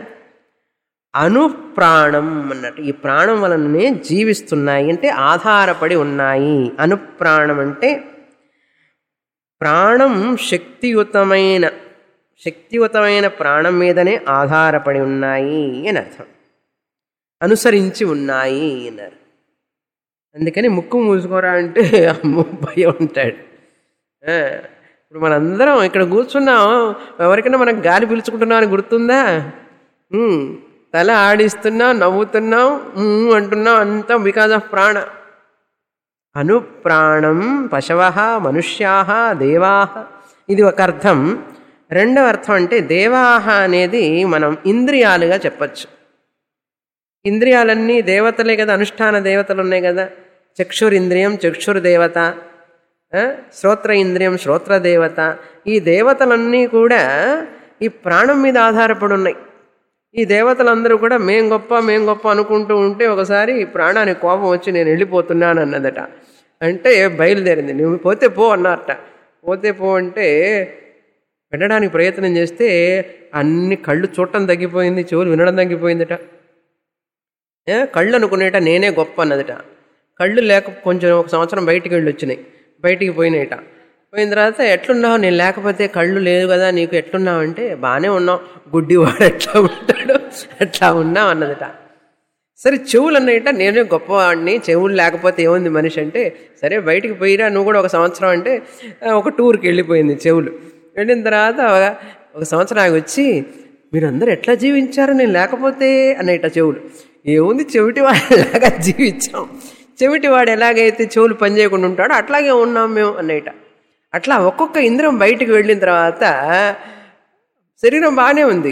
అనుప్రాణం అన్నట్టు ఈ ప్రాణం వలననే జీవిస్తున్నాయి అంటే ఆధారపడి ఉన్నాయి అనుప్రాణం అంటే ప్రాణం శక్తియుతమైన శక్తియుతమైన ప్రాణం మీదనే ఆధారపడి ఉన్నాయి అని అర్థం అనుసరించి ఉన్నాయి అన్నారు అందుకని ముక్కు మూసుకోరా అంటే అమ్మో భయం ఉంటాడు ఆ, ఇప్పుడు మనందరం ఇక్కడ కూర్చున్నాం ఎవరికైనా మనం గాలి పీల్చుకుంటున్నాం అని గుర్తుందా ఉమ్, తల ఆడిస్తున్నాం నవ్వుతున్నాం ఉమ్ అంటున్నాం అంతా బికాజ్ ఆఫ్ ప్రాణ అనుప్రాణం పశవ మనుష్యా దేవా ఇది ఒక అర్థం రెండవ అర్థం అంటే దేవాహ అనేది మనం ఇంద్రియాలుగా చెప్పచ్చు ఇంద్రియాలన్నీ దేవతలే కదా అనుష్ఠాన దేవతలు ఉన్నాయి కదా చక్షురింద్రియం చక్షుర్ దేవత ఆ, శ్రోత్ర ఇంద్రియం శ్రోత్ర దేవత ఈ దేవతలన్నీ కూడా ఈ ప్రాణం మీద ఆధారపడి ఉన్నాయి ఈ దేవతలందరూ కూడా మేం గొప్ప మేం గొప్ప అనుకుంటూ ఉంటే ఒకసారి ఈ ప్రాణానికి కోపం వచ్చి నేను వెళ్ళిపోతున్నాను అన్నదట అంటే బయలుదేరింది నువ్వు పోతే పో అన్నారట పోతే పో అంటే పెట్టడానికి ప్రయత్నం చేస్తే అన్ని కళ్ళు చూడటం తగ్గిపోయింది చెవులు వినడం తగ్గిపోయిందట ఏ, కళ్ళు అనుకునేట నేనే గొప్ప అన్నదట కళ్ళు లేక కొంచెం ఒక సంవత్సరం బయటికి వెళ్ళి వచ్చినాయి బయటికి పోయినాయిట పోయిన తర్వాత ఎట్లున్నావు నేను లేకపోతే కళ్ళు లేదు కదా నీకు ఎట్లున్నావు అంటే బాగానే ఉన్నావు గుడ్డివాడు ఎట్లా ఉంటాడు అట్లా ఉన్నావు అన్నదట సరే చెవులు అన్నట నేనే గొప్పవాడిని చెవులు లేకపోతే ఏముంది మనిషి అంటే సరే బయటికి పోయిరా నువ్వు కూడా ఒక సంవత్సరం అంటే ఆ, ఒక టూర్కి వెళ్ళిపోయింది చెవులు వెళ్ళిన తర్వాత ఒక సంవత్సరం ఆగి వచ్చి మీరందరూ ఎట్లా జీవించారు నేను లేకపోతే అన్నట చెవులు ఏముంది చెవిటి వాడిలాగా జీవించాం చెవిటి వాడు ఎలాగైతే చెవులు పనిచేయకుండా ఉంటాడో అట్లాగే ఉన్నాం మేము అన్నట అట్లా ఒక్కొక్క ఇంద్రం బయటికి వెళ్ళిన తర్వాత శరీరం బాగానే ఉంది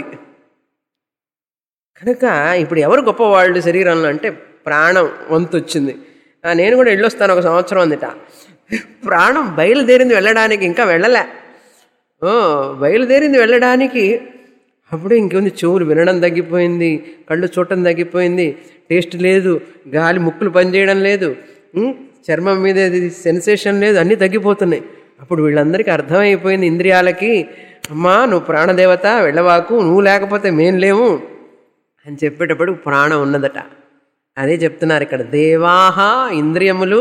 కనుక ఇప్పుడు ఎవరు గొప్పవాళ్ళు శరీరంలో అంటే ప్రాణం వంతు వచ్చింది ఆ, నేను కూడా వెళ్ళొస్తాను ఒక సంవత్సరం అందిట ప్రాణం బయలుదేరింది వెళ్ళడానికి ఇంకా వెళ్ళలే ఓ బయలుదేరింది వెళ్ళడానికి అప్పుడు ఇంకేముంది చెవులు వినడం తగ్గిపోయింది కళ్ళు చూడటం తగ్గిపోయింది టేస్ట్ లేదు గాలి ముక్కులు పనిచేయడం లేదు ఉం? చర్మం మీద సెన్సేషన్ లేదు అన్నీ తగ్గిపోతున్నాయి అప్పుడు వీళ్ళందరికీ అర్థమైపోయింది ఇంద్రియాలకి అమ్మా నువ్వు ప్రాణదేవత వెళ్ళవాకు నువ్వు లేకపోతే మేం లేవు అని చెప్పేటప్పుడు ప్రాణం ఉన్నదట అదే చెప్తున్నారు ఇక్కడ దేవాహ ఇంద్రియములు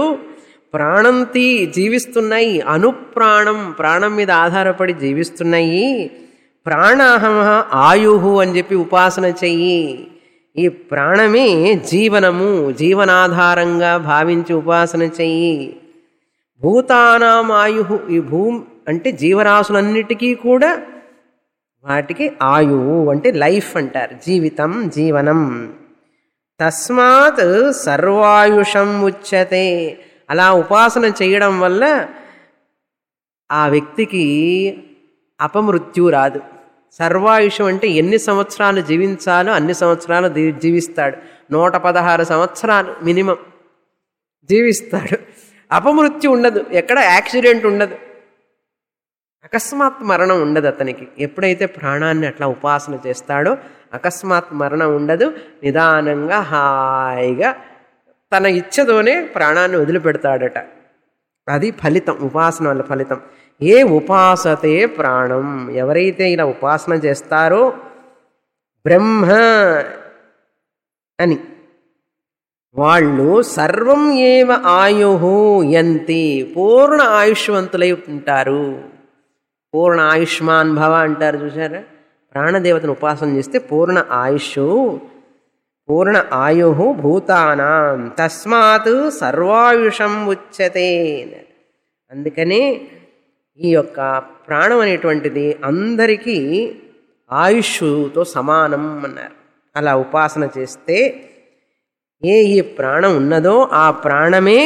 ప్రాణంతి జీవిస్తున్నాయి అనుప్రాణం ప్రాణం మీద ఆధారపడి జీవిస్తున్నాయి ప్రాణాహమ ఆయు అని చెప్పి ఉపాసన చెయ్యి ఈ ప్రాణమే జీవనము జీవనాధారంగా భావించి ఉపాసన చెయ్యి భూతానాం ఆయు ఈ భూమి అంటే జీవరాశులన్నిటికీ కూడా వాటికి ఆయువు అంటే లైఫ్ అంటారు జీవితం జీవనం తస్మాత్ సర్వాయుషం ఉచ్యతే అలా ఉపాసన చేయడం వల్ల ఆ వ్యక్తికి అపమృత్యు రాదు సర్వాయుషం అంటే ఎన్ని సంవత్సరాలు జీవించాలో అన్ని సంవత్సరాలు దీ- జీవిస్తాడు నూట పదహారు సంవత్సరాలు మినిమం జీవిస్తాడు అపమృత్యు ఉండదు ఎక్కడ యాక్సిడెంట్ ఉండదు అకస్మాత్ మరణం ఉండదు అతనికి ఎప్పుడైతే ప్రాణాన్ని అట్లా ఉపాసన చేస్తాడో అకస్మాత్ మరణం ఉండదు నిదానంగా హాయిగా తన ఇచ్ఛతోనే ప్రాణాన్ని వదిలిపెడతాడట అది ఫలితం ఉపాసన వల్ల ఫలితం ఏ ఉపాసతే ప్రాణం ఎవరైతే ఇలా ఉపాసన చేస్తారో బ్రహ్మ అని వాళ్ళు సర్వం ఏవ ఆయు యంతి పూర్ణ ఆయుష్వంతులై ఉంటారు పూర్ణ ఆయుష్మాన్ భవ అంటారు చూసారా ప్రాణదేవతను ఉపాసన చేస్తే పూర్ణ ఆయుష్ పూర్ణ ఆయు భూతానాం తస్మాత్ సర్వాయుషం ఉచ్యతే అందుకనే ఈ యొక్క ప్రాణం అనేటువంటిది అందరికీ ఆయుష్తో సమానం అన్నారు అలా ఉపాసన చేస్తే ఏ ఈ ప్రాణం ఉన్నదో ఆ ప్రాణమే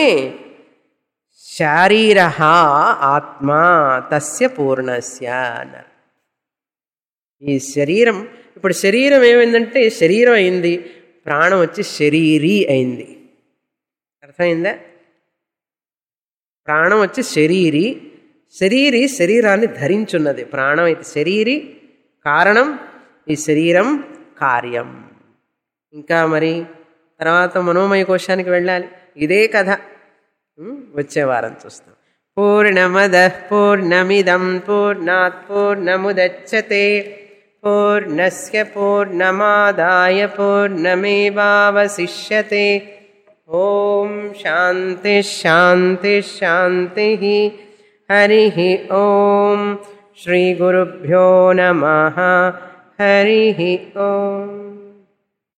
శారీర ఆత్మ తస్య పూర్ణస్య అన్నారు ఈ శరీరం ఇప్పుడు శరీరం ఏమైందంటే శరీరం అయింది ప్రాణం వచ్చి శరీరీ అయింది అర్థమైందా ప్రాణం వచ్చి శరీరి శరీరి శరీరాన్ని ధరించున్నది ప్రాణం అయితే శరీరి కారణం ఈ శరీరం కార్యం ఇంకా మరి తర్వాత మనోమయ కోశానికి వెళ్ళాలి ఇదే కథ ఉం? వచ్చే వారం చూస్తాం పూర్ణమద పూర్ణమిదం పూర్ణాత్ పూర్ణముదచ్చతే పూర్ణస్య పూర్ణమాదాయ పూర్ణమేవావశిష్యతే ఓం శాంతి శాంతి శాంతి హరి ఓం శ్రీ గురుభ్యో నమ హరి ఓం